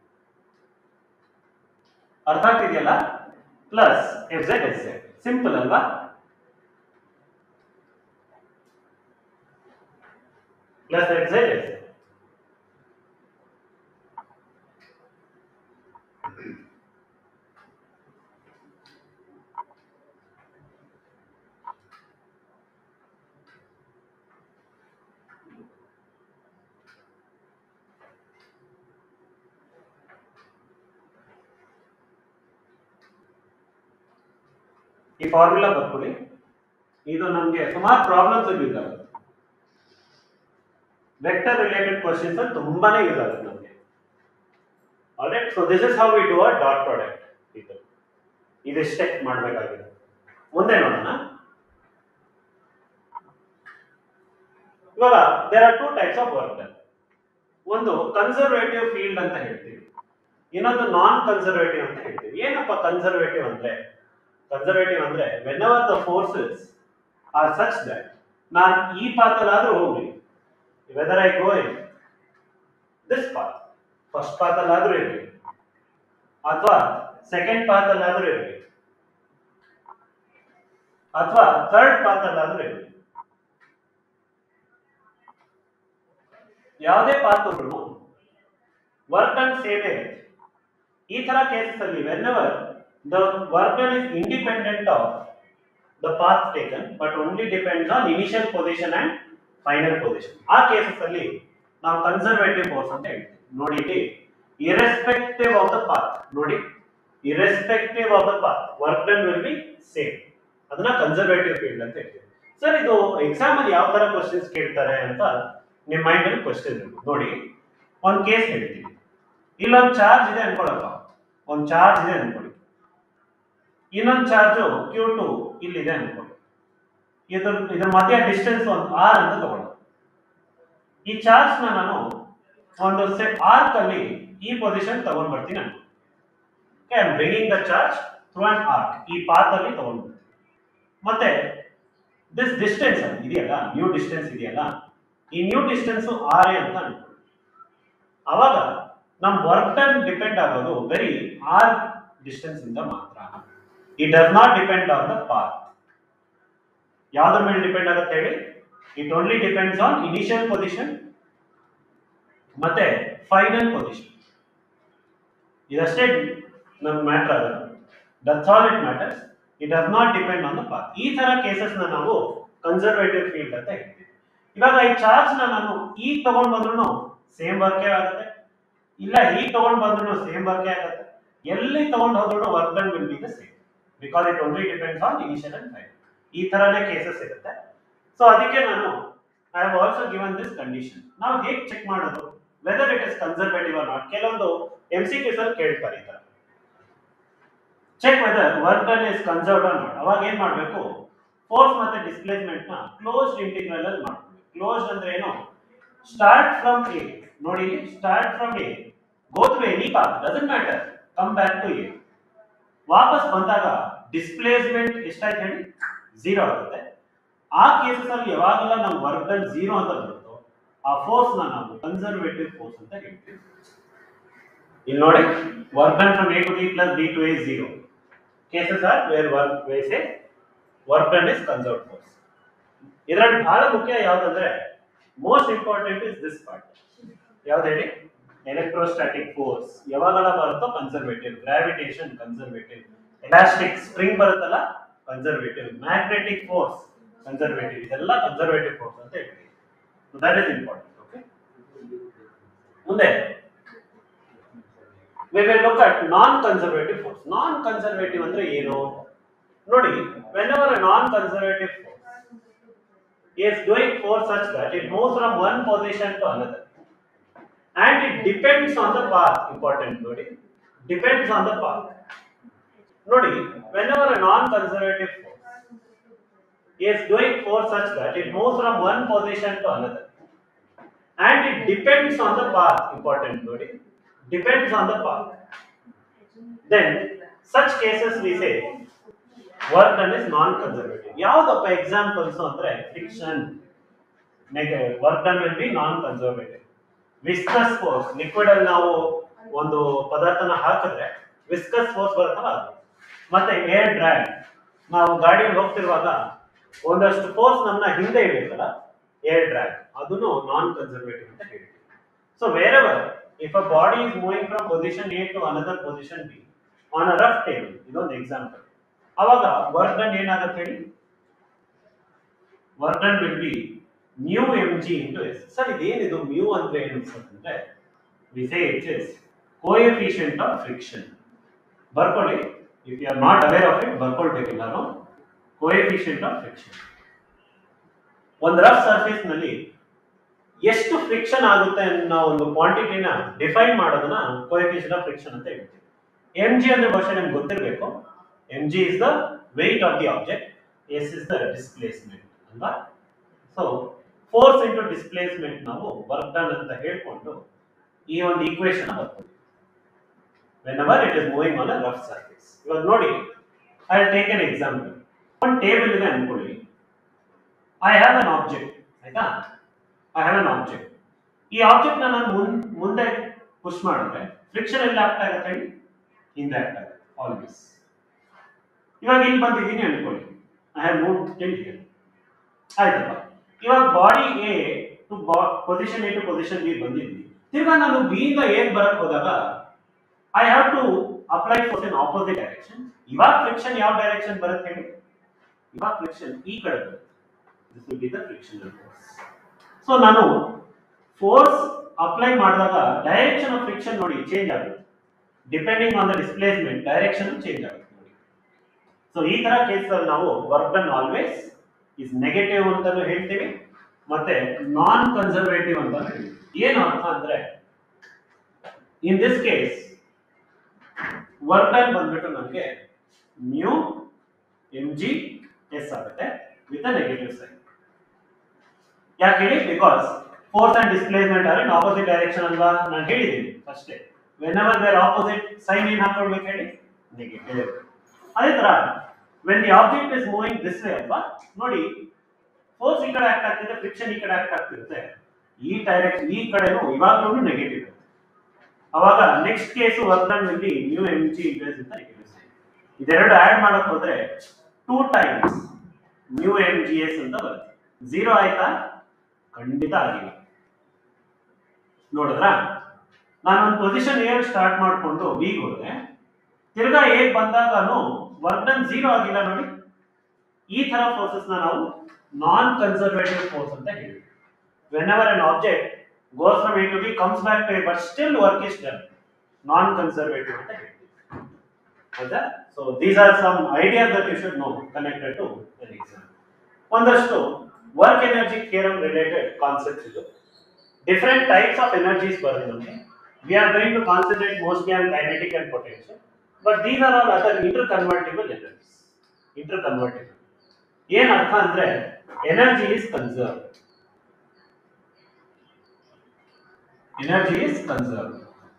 ಅರ್ಥ ಆಗ್ತಿದೆಯಲ್ಲ plus F Z S Z simple ಅಲ್ವಾ plus F Z S Z ಈ formula ಬರ್ಕೊಳ್ಳಿ ಇದು ನಮಗೆ ಸುಮಾರು ಪ್ರಾಬ್ಲಮ್ಸ್ ಯೂಸ್ ಆಗುತ್ತೆ ವೆಕ್ಟರ್ ರಿಲೇಟೆಡ್ ಕ್ವಶನ್ಸ್ ತುಂಬಾನೇ ಯೂಸ್ ಆಗುತ್ತೆ ನಮಗೆ alright so this is how we do a dot product ಇದು ಇದಿಷ್ಟೇ ಮಾಡಬೇಕಾಗಿದೆ ಮುಂದೆ ನೋಡೋಣ ಇವಾಗ there are two types of work ಒಂದು ಕನ್ಸರ್ವೇಟಿವ್ ಫೀಲ್ಡ್ ಅಂತ ಹೇಳ್ತೀವಿ ಇನ್ನೊಂದು ನಾನ್ ಕನ್ಸರ್ವೇಟಿವ್ ಅಂತ ಹೇಳ್ತೀವಿ ಏನಪ್ಪ ಕನ್ಸರ್ವೇಟಿವ್ ಅಂದ್ರೆ ಕನ್ಸರ್ವೇಟಿವ್ ಅಂದ್ರೆ whenever the forces are such that ನಾನು ಈ ಪಾತಲ್ಲಾದ್ರೂ ಹೋಗ್ಲಿ whether I go in this path first ಪಾತಲ್ಲಾದ್ರೂ ಇರಲಿ ಅಥವಾ ಸೆಕೆಂಡ್ ಪಾತಲ್ಲಾದ್ರೂ ಇರಲಿ ಅಥವಾ ಥರ್ಡ್ ಪಾತಲ್ಲಾದ್ರೂ ಇರಲಿ ಯಾವುದೇ ಪಾತ್ ಹೋದ್ರು ವರ್ಕ್ ಡನ್ ಸೇಮ್ ಇರುತ್ತೆ ಈ ತರ ಕೇಸಸ್ ಅಲ್ಲಿ whenever the work done is independent of the path taken but only depends on initial position and final position ಆ ಕೇಸಸ್ ಅಲ್ಲಿ ನಾವು ಕನ್ಸರ್ವೇಟಿವ್ ಫೋರ್ಸ್ ಅಂತ ಹೇಳ್ತೀವಿ ನೋಡಿ ಇಲ್ಲಿ ಇರೆಸ್ಪೆಕ್ಟಿವ್ ಆಫ್ ದ ಪಾತ್ ನೋಡಿ irrespective of the path work done will be same ಅದನ್ನ conservative field ಅಂತ ಹೇಳ್ತೀವಿ ಸರ್ ಇದು ಎಕ್ಸಾಮ್ ಅಲ್ಲಿ ಯಾವ ತರ ಕ್ವಶನ್ಸ್ ಕೇಳ್ತಾರೆ ಅಂತ ನಿಮ್ಮ ಮೈಂಡ್ ಅಲ್ಲಿ ಕ್ವಶನ್ ನೋಡಿ ಒಂದು ಕೇಸ್ ಹೇಳ್ತೀನಿ ಇಲ್ಲೊಂದು ಚಾರ್ಜ್ ಇದೆ ಅನ್ಕೊಳಪ್ಪ ಒಂದು ಚಾರ್ಜ್ ಇದೆ ಅನ್ಕೊಳ್ಳಿ ಇನ್ನೊಂದು ಚಾರ್ಜು ಕ್ಯೂ ಟು ಇಲ್ಲಿದೆ ಅನ್ಕೊಳ್ಳಿ ಇದ್ರ ಇದ್ರ ಮಧ್ಯ ಡಿಸ್ಟೆನ್ಸ್ ಒಂದು ಆರ್ ಅಂತ ತಗೊಳ್ಳೋದು ಈ ಚಾರ್ಜ್ ನ ನಾನು ಒಂದು ಸೆಟ್ ಆರ್ಕ್ ಅಲ್ಲಿ ಈ ಪೊಸಿಷನ್ ತಗೊಂಡ್ ಬರ್ತೀನಿ ಅನ್ಕೊ I am bringing the charge through an arc ಈ ಪಾತ್ ಅಲ್ಲಿ ತಗೊಂಡ್ ಬರ್ತೀನಿ ಮತ್ತೆ ದಿಸ್ ಡಿಸ್ಟೆನ್ಸ್ ಅಂತ ಇದೆಯಲ್ಲ ನ್ಯೂ ಡಿಸ್ಟೆನ್ಸ್ ಇದೆಯಲ್ಲ ಈ ನ್ಯೂ ಡಿಸ್ಟೆನ್ಸ್ ಆರ್ ಎ ಅಂತ ಅನ್ಕೊಳ್ಳಿ ಅವಾಗ ನಮ್ ವರ್ಕ್ ಡನ್ ಡಿಪೆಂಡ್ ಆಗೋದು ಬರೀ ಆರ್ ಡಿಸ್ಟೆನ್ಸ್ ಇಂದ ಮಾತ್ರ it does not depend on the path ಯಾವ್ದ್ರ ಮೇಲೆ ಡಿಪೆಂಡ್ ಆಗುತ್ತೆ ಹೇಳಿ it only depends on initial position ಮತ್ತೆ ಫೈನಲ್ ಪೊಸಿಷನ್ ಇದಷ್ಟೇ ನಮ್ಗೆ ಮ್ಯಾಟರ್ ಆಗೋದು that's all it matters it does not depend on the path ಈ ತರ ಕೇಸಸ್ ನ ನಾವು ಕನ್ಸರ್ವೇಟಿವ್ ಫೀಲ್ಡ್ ಅಂತ ಹೇಳ್ತೀವಿ ಇವಾಗ ಈ ಚಾರ್ಜ್ ನ ನಾನು ಈಗ ತಗೊಂಡ್ ಬಂದ್ರು ಸೇಮ್ ವರ್ಕೇ ಆಗುತ್ತೆ ಇಲ್ಲ ಈಗ ತಗೊಂಡ್ ಬಂದ್ರು ಸೇಮ್ ವರ್ಕೇ ಆಗುತ್ತೆ ಎಲ್ಲಿ ತಗೊಂಡ್ ಹೋದ್ರು work done will be the same because it only depends on initial and final ಈ ತರನೇ ಕೇಸಸ್ ಇರುತ್ತೆ ಸೊ ಅದಕ್ಕೆ ನಾನು I have also given this condition ನಾವು ಹೇಗೆ ಚೆಕ್ ಮಾಡೋದು whether it is conservative or not ಕೆಲವೊಂದು ಎಂ ಸಿ ಕೇಸ್ ಅಲ್ಲಿ ಕೇಳ್ತಾರೆ ಈ ತರ check whether work done is conserved or not ಅವಾಗ ಏನ್ ಮಾಡಬೇಕು ಫೋರ್ಸ್ ಮತ್ತೆ ಡಿಸ್ಪ್ಲೇಸ್ಮೆಂಟ್ ನ ಕ್ಲೋಸ್ಡ್ ಇಂಟಿಗ್ರಲ್ ಅಲ್ಲಿ ಮಾಡ್ಬೇಕು ಕ್ಲೋಸ್ಡ್ ಅಂದ್ರೆ ಏನು ಸ್ಟಾರ್ಟ್ ಫ್ರಮ್ ಎ ನೋಡಿ start from A go through any path doesn't matter come back to A ವಾಪಸ್ ಬಂದಾಗ ಡಿಸ್ಪ್ಲೇಸ್ಮೆಂಟ್ ಎಷ್ಟಾಯ್ತು ಹೇಳಿ ಝೀರೋ ಆಗುತ್ತೆ ಆ ಕೇಸಸ್ ಅಲ್ಲಿ ಯಾವಾಗೆಲ್ಲ ನಾವು ವರ್ಕ್ ಡನ್ ಝೀರೋ ಅಂತ ಬರುತ್ತೋ ಆ ಫೋರ್ಸ್ ನ ನಾವು ಕನ್ಸರ್ವೇಟಿವ್ ಫೋರ್ಸ್ ಅಂತ ಹೇಳ್ತೀವಿ ಇಲ್ಲಿ ನೋಡಿ work done from A to B plus B to A zero cases are where work ways a work done is conserve force ಇದರಲ್ಲಿ ಬಹಳ ಮುಖ್ಯ ಯಾವ್ದಂದ್ರೆ most important is this part ಯಾವ್ದು ಹೇಳಿ ಎಲೆಕ್ಟ್ರೋಸ್ಟಾಟಿಕ್ ಫೋರ್ಸ್ ಯಾವಾಗೆಲ್ಲ ಬರುತ್ತೋ conservative gravitation conservative elastic spring ಬರುತ್ತಲ್ಲ conservative magnetic force conservative ಇದೆಲ್ಲ ಕನ್ಸರ್ವೇಟಿವ್ ಫೋರ್ಸ್ ಅಂತ ಹೇಳ್ತೀವಿ ದಟ್ ಇಸ್ ಇಂಪಾರ್ಟೆಂಟ್ ಓಕೆ ಮುಂದೆ we will look at non conservative force non conservative ಅಂದ್ರೆ ಏನು ನೋಡಿ whenever a non conservative force is doing force such that it moves from one position to another and it depends on the path important ನೋಡಿ depends on the path ನೋಡಿ whenever a non conservative force is doing force such that it moves from one position to another and it depends on the path important ನೋಡಿ depends on the path then such cases we say work done is non conservative ಯಾವ್ದಪ್ಪ examples ಅಂದ್ರೆ friction work done will be non conservative viscous force liquid ಅಲ್ಲಿ ನಾವು ಒಂದು ಪದಾರ್ಥನ ಹಾಕಿದ್ರೆ viscus force ಬರುತ್ತಲ್ಲ ಅದು ಮತ್ತೆ ಏರ್ ಡ್ರ್ಯಾಗ್ ನಾವು ಗಾಡಿಯಲ್ಲಿ ಹೋಗ್ತಿರುವಾಗ ಒಂದಷ್ಟು ಫೋರ್ಸ್ ನಮ್ಮನ್ನ ಹಿಂದೆ ಇಳಿಯುತ್ತಲ್ಲ ಏರ್ ಡ್ರ್ಯಾಗ್ ಅದನ್ನು ನಾನ್ ಕನ್ಸರ್ವೇಟಿವ್ ಅಂತ ಹೇಳ್ತೀವಿ so wherever if a body is moving from position A to another position B on a rough table ಇದೊಂದು ಎಕ್ಸಾಂಪಲ್ ಅವಾಗ ವರ್ಕ್ ಡನ್ ಏನಾಗುತ್ತೆ ಹೇಳಿ work done will be mu M G into S sir ಇದೇನಿದು mu ಅಂದ್ರೆ ಏನು ಅಂತಂದ್ರೆ we say it is coefficient of friction ಬರ್ಕೊಳ್ಳಿ if you are not aware of it ಬರ್ಕೊಳ್ಬೇಕು ನಾನು ಕೋಎಫಿಷಿಯಂಟ್ ಆಫ್ ಫ್ರಿಕ್ಷನ್ ಒಂದು ರಫ್ ಸರ್ಫೇಸ್ ನಲ್ಲಿ ಎಷ್ಟು ಫ್ರಿಕ್ಷನ್ ಆಗುತ್ತೆ ಅನ್ನೋ ಒಂದು ಕ್ವಾಂಟಿಟಿನ ಡಿಫೈನ್ ಮಾಡೋದನ್ನ ಕೋಎಫಿಷಿಯಂಟ್ ಆಫ್ ಫ್ರಿಕ್ಷನ್ ಅಂತ ಹೇಳ್ತೀವಿ ಎಂ ಜಿ ಅಂದ್ರೆ ಬಹುಶಃ ನಿಮ್ಗೆ ಗೊತ್ತಿರಬೇಕು M G is the weight of the object S is the displacement ಅಲ್ವಾ ಸೊ ಫೋರ್ಸ್ ಇಂಟು ಡಿಸ್ಪ್ಲೇಸ್ಮೆಂಟ್ ನಾವು ವರ್ಕ್ ಡನ್ ಅಂತ ಹೇಳ್ಕೊಂಡು ಈ ಒಂದು ಈಕ್ವೇಶನ್ ಬರ್ತೀವಿ whenever it is moving on a rough surface ಇವಾಗ ನೋಡಿ ಐ ಟೇಕ್ ಎನ್ ಎಕ್ಸಾಂಪಲ್ ಒಂದು ಟೇಬಲ್ ಇದೆ ಅನ್ಕೊಳ್ಳಿ ಐ ಹ್ಯಾವ್ ಅನ್ ಆಬ್ಜೆಕ್ಟ್ ಆಯ್ತಾ ಐ ಹ್ಯಾವ್ ಅನ್ ಆಬ್ಜೆಕ್ಟ್ ಈ ಆಬ್ಜೆಕ್ಟ್ ನಾನು ಮುನ್ ಮುಂದೆ ಪುಷ್ ಮಾಡಿದ್ರೆ ಫ್ರಿಕ್ಷನ್ ಎಲ್ಲಿ ಆಗ್ತಾ ಆಗತ್ತೆ ಹೇಳಿ ಹಿಂದೆ ಆಗ್ತಾ ಆಗುತ್ತೆ ಆಲ್ವೇಸ್ ಇವಾಗ ಇಲ್ಲಿ ಬಂದಿದ್ದೀನಿ ಅನ್ಕೊಳ್ಳಿ I have move till here ಆಯ್ತಪ್ಪ ಇವಾಗ body A to position A to position B ಬಂದಿದ್ವಿ ತಿರ್ಗಾ ನಾನು ಬಿ ಇಂದ ಎ ಬರಕ್ ಹೋದಾಗ I have to apply force in opposite direction ಇವಾಗ ಫ್ರಿಕ್ಷನ್ ಯಾವ ಡೈರೆಕ್ಷನ್ ಬರುತ್ತೆ ಹೇಳಿ ಇವಾಗ ಫ್ರಿಕ್ಷನ್ ಈ ಕಡೆ ಬರುತ್ತೆ this will be the frictional force so ನಾನು ಫೋರ್ಸ್ ಅಪ್ಲೈ ಮಾಡಿದಾಗ ಡೈರೆಕ್ಷನ್ ಆಫ್ ಫ್ರಿಕ್ಷನ್ ನೋಡಿ ಚೇಂಜ್ ಆಗುತ್ತೆ depending on the displacement direction change ಆಗುತ್ತೆ ನೋಡಿ ಸೊ ಈ ತರ ಕೇಸ್ ಅಲ್ಲಿ ನಾವು work done always is negative ಅಂತಾನು ಹೇಳ್ತೀವಿ ಮತ್ತೆ ನಾನ್ ಕನ್ಸರ್ವೇಟಿವ್ ಅಂತ ಹೇಳ್ತೀವಿ ಏನು ಅರ್ಥ ಅಂದ್ರೆ in this case work done ಬಂದ್ಬಿಟ್ಟು ನಮಗೆ ನ್ಯೂ ಎಂ ಜಿ ಎಸ್ ಆಗುತ್ತೆ ವಿತ್ ಅ ನೆಗೆಟಿವ್ ಸೈನ್ ಯಾಕೆ ಹೇಳಿ because force and displacement are in opposite direction ಅಲ್ವಾ ನಾನು ಹೇಳಿದ್ದೀನಿ ಫಸ್ಟೇ whenever there opposite sign ಏನ್ ಹಾಕೊಳ್ಬೇಕು ಹೇಳಿ ನೆಗೆಟಿವ್ ಅದೇ ತರ when the object is moving this way ಅಲ್ವಾ ನೋಡಿ ಫೋರ್ಸ್ ಈ ಕಡೆ ಆಕ್ಟ್ ಆಗ್ತಿದೆ ಫ್ರಿಕ್ಷನ್ ಈ ಕಡೆ ಆಕ್ಟ್ ಆಗ್ತಿರುತ್ತೆ ಈ ಡೈರೆಕ್ಷನ್ ಈ ಕಡೆನೂ ಇವಾಗಲೂ ನೆಗೆಟಿವ್ ಅವಾಗ next case work done will be mu M G ಇಂಟರ್ಸ್ ಅಂತ ನೆಗೆಟಿವ್ ಸೈನ್ ಇದೆರಡು ಆಡ್ ಮಾಡಕ್ ಹೋದ್ರೆ two times mu M G S ಅಂತ ಬರುತ್ತೆ ಝೀರೋ ಆಯ್ತಾ ಖಂಡಿತ ಆಗಿಲ್ಲ ನೋಡಿದ್ರಾ ನಾನು ಒಂದು ಪೊಸಿಷನ್ ಏರ್ ಸ್ಟಾರ್ಟ್ ಮಾಡ್ಕೊಂಡು ಬಿಗ್ ಹೋದೆ ತಿರ್ಗಾ ಏಗ್ ಬಂದಾಗನು ವರ್ಕ್ ಡನ್ ಝೀರೋ ಆಗಿಲ್ಲ ನೋಡಿ ಈ ತರ ಫೋರ್ಸಸ್ ನಾವು ನಾನ್ ಕನ್ಸರ್ವೇಟಿವ್ ಫೋರ್ಸ್ ಅಂತ ಹೇಳ್ತೀವಿ whenever an object goes from A to B comes back to but still work is done non conservative ಅಂತ ಹೇಳ್ತೀವಿ ಹೌದಾ so these are some ideas that you should know connected to an exam ಒಂದಷ್ಟು work energy theorem related concepts ಇದು different types of energies ಬರುತ್ತೆ ನಮಗೆ we are going to concentrate mostly on kinetic and potential but these are all other interconvertible energies inter interconvertible ಏನ್ ಅರ್ಥ ಅಂದ್ರೆ energy is conserve energy is conserve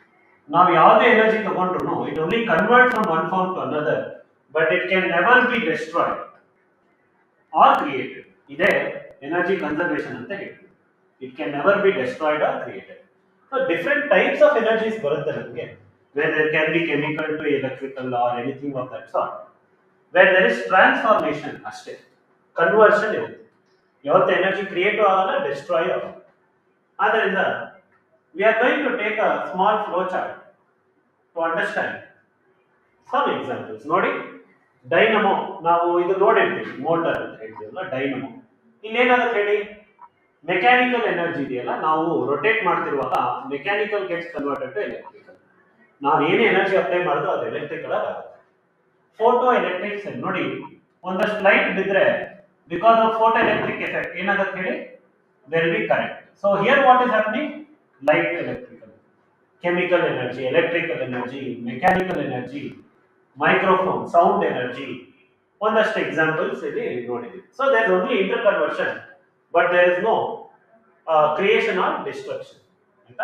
ನಾವು ಯಾವುದೇ energy ತಗೊಂಡ್ರು it only convert from one form to another but it can never be destroyed or created ಇದೇ energy conservation ಅಂತ ಹೇಳ್ತೀವಿ it can never be destroyed or created so different types of energies ಬರುತ್ತೆ ನಮಗೆ where there can be chemical to electrical or anything of that sort where there is transformation ಅಷ್ಟೇ conversion ಇರುತ್ತೆ ಯಾವತ್ತು energy create ಆಗಲ್ಲ destroy ಆಗಲ್ಲ ಆದ್ದರಿಂದ we are going to take a small flow chart to understand some examples ನೋಡಿ dynamo ನಾವು ಇದು ನೋಡಿರ್ತೀವಿ ಮೋಟರ್ ಅಂತ ಹೇಳ್ತೀವಲ್ಲ ಡೈನಮೋ ಇಲ್ಲೇನಾಗುತ್ತೆ ಹೇಳಿ ಮೆಕ್ಯಾನಿಕಲ್ ಎನರ್ಜಿ ಇದೆಯಲ್ಲ ನಾವು ರೊಟೇಟ್ ಮಾಡ್ತಿರುವಾಗ mechanical gets converted to electrical ನಾವು ಏನೇ ಎನರ್ಜಿ ಅಪ್ಲೈ ಮಾಡಿದ್ರು ಅದು ಎಲೆಕ್ಟ್ರಿಕಲ್ ಆಗುತ್ತೆ ಫೋಟೋ ಎಲೆಕ್ಟ್ರಿಕ್ ಸೆಲ್ ನೋಡಿ ಒಂದಷ್ಟು ಲೈಟ್ ಬಿದ್ರೆ because of photo electric effect ಏನಾಗುತ್ತೆ ಹೇಳಿ there be current so here what is happening light electrical chemical energy electrical energy mechanical energy microphone sound energy ಒಂದಷ್ಟು examples ಇಲ್ಲಿ ನೋಡಿದ್ವಿ so there only interconversion but there is no creation or destruction ಆಯ್ತಾ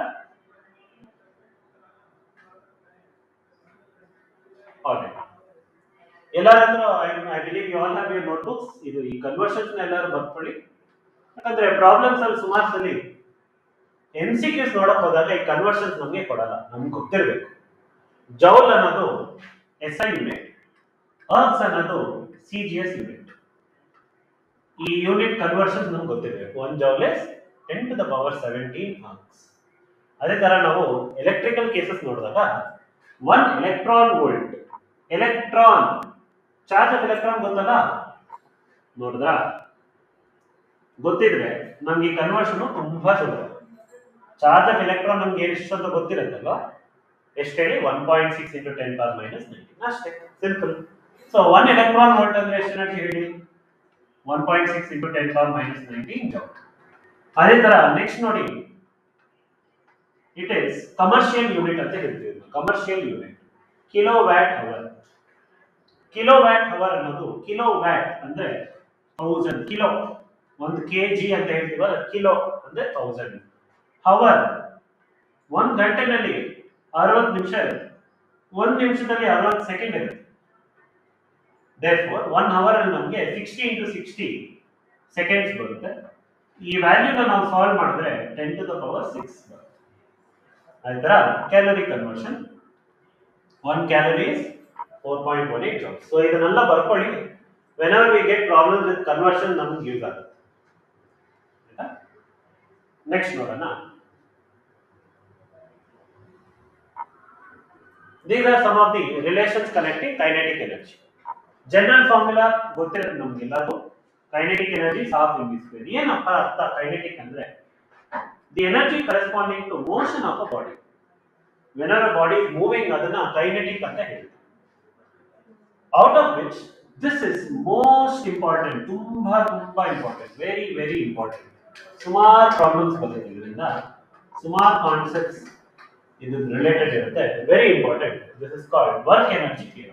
okay ಎಲ್ಲರ ಹತ್ರ I believe you all have your notebooks ಇದು ಈ conversions ಎಲ್ಲರೂ ಬರ್ಕೊಳ್ಳಿ ಯಾಕಂದ್ರೆ ಪ್ರಾಬ್ಲಮ್ಸ್ ಅಲ್ಲಿ ಸುಮಾರು ಸಲ ಎನ್ ಸಿ ಕ್ಯೂಸ್ ನೋಡಕ್ ಹೋದಾಗ ಈ ಕನ್ವರ್ಷನ್ಸ್ ನಮಗೆ ಕೊಡಲ್ಲ ನಮ್ಗೆ ಗೊತ್ತಿರಬೇಕು ಜೌಲ್ ಅನ್ನೋದು ಎಸ್ ಐ ಯೂನಿಟ್ ಅರ್ತ್ಸ್ ಅನ್ನೋದು ಸಿ ಜಿ ಎಸ್ ಯೂನಿಟ್ ಈ ಯೂನಿಟ್ ಕನ್ವರ್ಷನ್ಸ್ ನಮ್ಗೆ ಗೊತ್ತಿರಬೇಕು one joules ten to the power seventeen marks ಅದೇ ತರ ನಾವು ಎಲೆಕ್ಟ್ರಿಕಲ್ ಕೇಸಸ್ ನೋಡಿದಾಗ one electron volt electron charge of electron ಗೊತ್ತಲ್ಲ ನೋಡಿದ್ರ ಗೊತ್ತಿದ್ರೆ ನಮ್ಗೆ ಈ ಕನ್ವರ್ಷನ್ ತುಂಬಾ ಸುಲಭ ಚಾರ್ಜ್ ಆಫ್ ಎಲೆಕ್ಟ್ರಾನ್ ನಮ್ಗೆ ಏನು ಎಷ್ಟು ಅಂತ ಗೊತ್ತಿರುತ್ತಲ್ವಾ ಎಷ್ಟು ಹೇಳಿ one point six into ten power minus nineteen ಅಷ್ಟೇ simple so one electron volt ಅಂದ್ರೆ ಎಷ್ಟು ಎನರ್ಜಿ ಹೇಳಿ one point six into ten power minus nineteen joule ಅದೇ ತರ ನೆಕ್ಸ್ಟ್ ನೋಡಿ ಇಟ್ ಇಸ್ ಕಮರ್ಷಿಯಲ್ ಯೂನಿಟ್ ಅಂತ ಹೇಳ್ತೀವಿ commercial unit kilowatt hour kilowatt hour ಅನ್ನೋದು ಕಿಲೋ ವ್ಯಾಟ್ ಅಂದ್ರೆ ಥೌಸಂಡ್ ಕಿಲೋ ಒಂದು ಕೆ ಜಿ ಅಂತ ಹೇಳ್ತೀವಲ್ಲ ಕಿಲೋ ಅಂದ್ರೆ ಥೌಸಂಡ್ ಹವರ್ ಒಂದ್ ಗಂಟೆನಲ್ಲಿ ಅರವತ್ತು ನಿಮಿಷ ಇರುತ್ತೆ ಒಂದ್ ನಿಮಿಷದಲ್ಲಿ ಅರವತ್ತು ಸೆಕೆಂಡ್ ಇರುತ್ತೆ ದೇರ್ಫೋರ್ ಒನ್ ಅವರ್ ಅಲ್ಲಿ ನಮಗೆ ಸಿಕ್ಸ್ಟಿ ಇಂಟು ಸಿಕ್ಸ್ಟಿ ಸೆಕೆಂಡ್ಸ್ ಬರುತ್ತೆ ಈ ವ್ಯಾಲ್ಯೂನ ನಾವು ಸಾಲ್ವ್ ಮಾಡಿದ್ರೆ ten to the power six ಬರುತ್ತೆ ಆಯ್ತಾ calorie conversion one calorie is four point one eight joules so ಇದನ್ನೆಲ್ಲ ಬರ್ಕೊಳ್ಳಿ when are we get problems with conversion ನಮ್ಗೆ ಯೂಸ್ ಆಗುತ್ತೆ ನೆಕ್ಸ್ಟ್ ನೋಡೋಣ These are some of the relations connecting kinetic energy. General formula ಗೊತ್ತಿರುತ್ತೆ ನಮ್ಗೆಲ್ಲದು kinetic energy ಸಾಫ್ ಇನ್ square ಏನಪ್ಪ ಅರ್ಥ ಕೈನೆಟಿಕ್ ಅಂದ್ರೆ the energy corresponding to motion of a body whenever a body moving ಅದನ್ನ ಕೈನೆಟಿಕ್ ಅಂತ ಹೇಳ್ತೀವಿ out of which this is most important ತುಂಬಾ ತುಂಬಾ ಇಂಪಾರ್ಟೆಂಟ್ ವೆರಿ ವೆರಿ ಇಂಪಾರ್ಟೆಂಟ್ ಸುಮಾರು ಪ್ರಾಬ್ಲಮ್ಸ್ ಬರುತ್ತೆ ಇದರಿಂದ ಸುಮಾರು ಕಾನ್ಸೆಪ್ಟ್ಸ್ ಇದು ರಿಲೇಟೆಡ್ ಇರುತ್ತೆ very important this is called work energy theory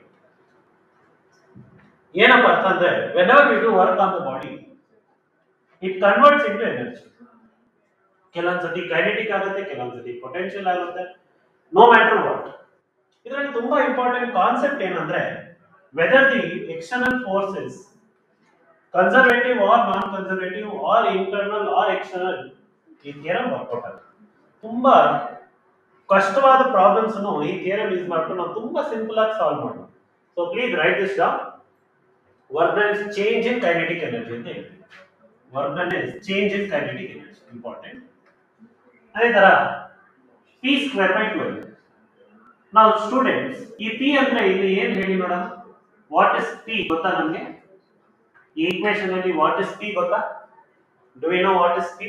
ಏನಪ್ಪ ಅರ್ಥ ಅಂದ್ರೆ whenever you do work on the body it converts into energy ಕೆಲವೊಂದ್ಸತಿ ಕೈನೆಟಿಕ್ ಆಗುತ್ತೆ ಕೆಲವೊಂದ್ಸತಿ ಪೊಟೆನ್ಷಿಯಲ್ ಆಗುತ್ತೆ ನೋ ಮ್ಯಾಟರ್ ವಾಟ್ ಇದರಲ್ಲಿ ತುಂಬಾ ಇಂಪಾರ್ಟೆಂಟ್ ಕಾನ್ಸೆಪ್ಟ್ ಏನಂದ್ರೆ whether the external forces conservative or non conservative or internal or external ಈ theorem work out ಆಗುತ್ತೆ ತುಂಬಾ ಕಷ್ಟವಾದ ಪ್ರಾಬ್ಲಮ್ಸ್ ಈ ಥಿಯರಮ್ ಯೂಸ್ ಮಾಡ್ಕೊಂಡು ನಾವು ತುಂಬಾ ಸಿಂಪಲ್ ಆಗಿ ಸಾಲ್ವ್ ಮಾಡೋದು so please write this down work done is change in kinetic energy ಅಂತ ಹೇಳ್ತೀವಿ work done is change in kinetic energy important ಅದೇ ತರ ಪಿ ಸ್ಕ್ವೇರ್ ಬೈ ಟ್ವೆಲ್ ನಾವು ಸ್ಟೂಡೆಂಟ್ಸ್ ಈ ಪಿ ಅಂದ್ರೆ ಇಲ್ಲಿ ಏನ್ ಹೇಳಿ ನೋಡೋಣ ವಾಟ್ ಇಸ್ ಪಿ ಗೊತ್ತಾ ನಮ್ಗೆ ಈ ಈಕ್ವೇಶನ್ ಅಲ್ಲಿ ವಾಟ್ ಇಸ್ ಪಿ ಗೊತ್ತಾ do we know what is P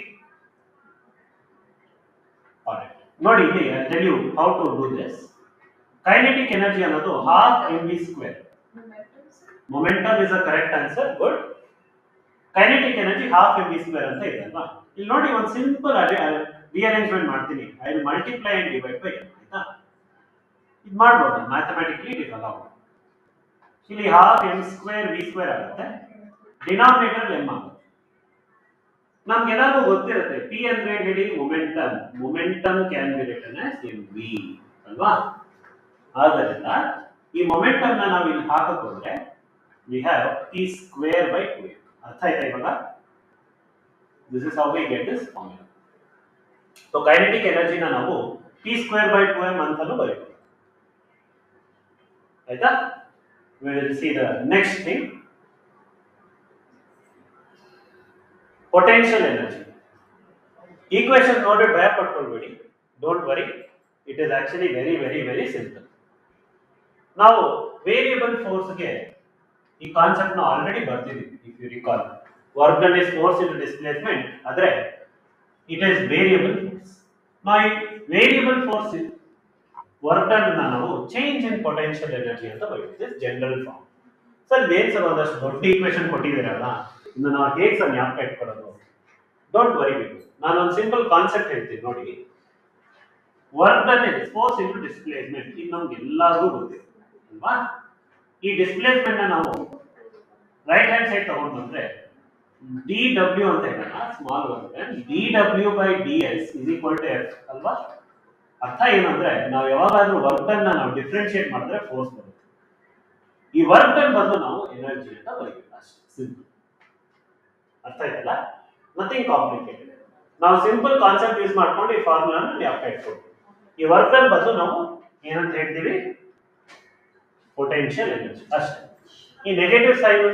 ನೋಡಿ ಇಲ್ಲಿ tell you how to do this kinetic energy ಅನ್ನೋದು half M V square momentum is a correct answer good kinetic energy half M V square ಅಂತ ಇದೆ ಅಲ್ವಾ ಇಲ್ಲಿ ನೋಡಿ ಒಂದು ಸಿಂಪಲ್ ರಿಅರೇಂಜ್ಮೆಂಟ್ ಮಾಡ್ತೀನಿ I will multiply and divide by M ಆಯ್ತಾ ಇದು ಮಾಡ್ಬೋದು ಮ್ಯಾಥಮೆಟಿಕ್ಲಿ ಇಟ್ ಇಸ್ ಅಲೌಡ್ ಇಲ್ಲಿ half M square V square ಆಗುತ್ತೆ ಡಿನಾಮಿನೇಟರ್ ಎಂ ಆಗುತ್ತೆ ನಮ್ಗೆಲ್ಲಾದ್ರೂ ಗೊತ್ತಿರುತ್ತೆ ಪಿ ಅಂದ್ರೆ ಏನ್ ಹೇಳಿ momentum momentum can be return as M V ಅಲ್ವಾ ಆದ್ದರಿಂದ ಈ ಮೊಮೆಂಟಮ್ ನ ನಾವು ಇಲ್ಲಿ ಹಾಕಕ್ ಹೋದ್ರೆ we have T square by two ಅರ್ಥ ಆಯ್ತಾ ಇವಾಗ this is how we get this formula so kinetic ಎನರ್ಜಿನ ನಾವು T square by two M ಅಂತಾನು ಬರೀತೀವಿ ಆಯ್ತಾ we will see the next thing potential energy equation ನೋಡ್ರಿ ಭಯ ಪಟ್ಕೊಳ್ಬೇಡಿ don't worry it is actually very very very simple ನಾವು variable ಫೋರ್ಸ್ಗೆ ಈ ಕಾನ್ಸೆಪ್ಟ್ ನ ಆಲ್ರೆಡಿ ಬರ್ತಿದ್ದೀವಿ if you recall work done is force in displacement ಆದ್ರೆ ಇಟ್ ಈಸ್ ವೇರಿಯಬಲ್ ಫೋರ್ಸ್ ನಾವು ವೇರಿಯಬಲ್ ಫೋರ್ಸ್ ವರ್ಕ್ ಡನ್ ನಾವು ಚೇಂಜ್ ಇನ್ ಪೊಟೆನ್ಷಿಯಲ್ ಎನರ್ಜಿ ಅಂತ ಬರೀತೀವಿ ಜನರಲ್ ಫಾರ್ಮ್ ಸರ್ ಏನ್ ಸರ್ ಒಂದಷ್ಟು ದೊಡ್ಡ ಈಕ್ವೇಶನ್ ಕೊಟ್ಟಿದ್ದೀರಲ್ಲ ಇನ್ನು ನಾವು ಹೇಗೆ ಸರ್ ಜ್ಞಾಪಕ ಇಟ್ಕೊಳ್ಳೋದು ಡೋಂಟ್ ವರಿ ಬೇಕು ನಾನು ಒಂದು ಸಿಂಪಲ್ ಕಾನ್ಸೆಪ್ಟ್ ಹೇಳ್ತೀನಿ ನೋಡಿ work done is force in displacement ಇದು ನಮ್ಗೆ ಎಲ್ಲರಿಗೂ ಗೊತ್ತಿದೆ ಅಲ್ವಾ ಈ ಡಿಸ್ಪ್ಲೇಸ್ಮೆಂಟ್ ನ ನಾವು ರೈಟ್ ಹ್ಯಾಂಡ್ ಸೈಡ್ ತಗೊಂಡ್ ಬಂದ್ರೆ ಡಿ ಡಬ್ಲ್ಯೂ ಅಂತ ಹೇಳೋಣ small work D W by D S is equal to F ಅಲ್ವಾ ಅರ್ಥ ಏನಂದ್ರೆ ನಾವು ಯಾವಾಗಾದ್ರೂ ವರ್ಕ್ ಡನ್ ನಾವು ಡಿಫ್ರೆನ್ಶಿಯೇಟ್ ಮಾಡಿದ್ರೆ ಫೋರ್ಸ್ ಬರುತ್ತೆ ಈ ವರ್ಕ್ ಡನ್ ಬದಲು ನಾವು ಎನರ್ಜಿ ಅಂತ ಬರೀಬೇಕು ಅಷ್ಟೇ ಸಿಂಪಲ್ ಅರ್ಥ ಆಯ್ತಲ್ಲ ನಥಿಂಗ್ ಕಾಂಪ್ಲಿಕೇಟೆಡ್ ನಾವು ಸಿಂಪಲ್ ಕಾನ್ಸೆಪ್ಟ್ ಯೂಸ್ ಮಾಡ್ಕೊಂಡು ಈ ಫಾರ್ಮುಲಾನ ಜ್ಞಾಪಕ ಇಟ್ಕೊಳ್ತೀವಿ ಈ ವರ್ಕ್ ಡನ್ ಬದಲು ನಾವು ಏನಂತ ಹೇಳ್ತೀವಿ ಪೊಟೆನ್ಷಿಯಲ್ ಎನರ್ಜಿ ಅಷ್ಟೇ ಈ ನೆಗೆಟಿವ್ ಸೈನ್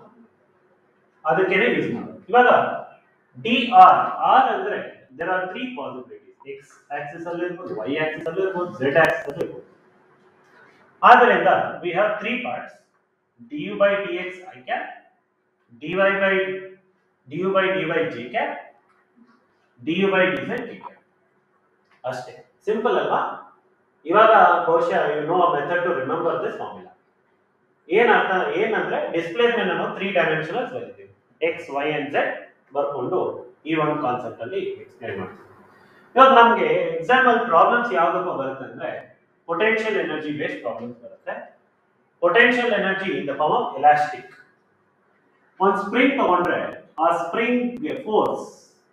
ಅದಕ್ಕೇನೆ ಯೂಸ್ ಮಾಡೋದು ಇವಾಗ ಡಿ ಆರ್ ಆರ್ ಅಂದ್ರೆ there are three possibilities X axis ಅಲ್ಲಿ ಇರ್ಬೋದು ವೈ ಆಕ್ಸಿಸ್ ಅಲ್ಲಿ ಇರ್ಬೋದು ಝೆಡ್ ಆಕ್ಸಿಸ್ ಅಲ್ಲಿ ಇರ್ಬೋದು ಆದ್ದರಿಂದ we have three parts D U by D X I cap D Y by D U by D Y G cap D U by D Z G cap ಅಷ್ಟೇ simple ಅಲ್ವಾ ಇವಾಗ ಬಹುಶಃ you know method to remember this formula ಏನ್ ಅರ್ಥ ಏನಂದ್ರೆ displacement ಅನ್ನು three dimensional ಬರೀತೀವಿ X Y and Z ಬರ್ಕೊಂಡು ಈ ಒಂದು ಕಾನ್ಸೆಪ್ಟ್ ಅಲ್ಲಿ ಎಕ್ಸ್ಪ್ಲೈನ್ ಮಾಡ್ತೀವಿ ಇವಾಗ ನಮ್ಗೆ ಎಕ್ಸಾಮ್ ಅಲ್ಲಿ ಪ್ರಾಬ್ಲಮ್ಸ್ ಯಾವ್ದಪ್ಪ ಬರುತ್ತೆ ಅಂದ್ರೆ ಪೊಟೆನ್ಷಿಯಲ್ ಎನರ್ಜಿ ಬೇಸ್ಡ್ ಪ್ರಾಬ್ಲಮ್ಸ್ ಬರುತ್ತೆ potential energy in the form of elastic ಒಂದು ಸ್ಪ್ರಿಂಗ್ ತಗೊಂಡ್ರೆ ಆ spring force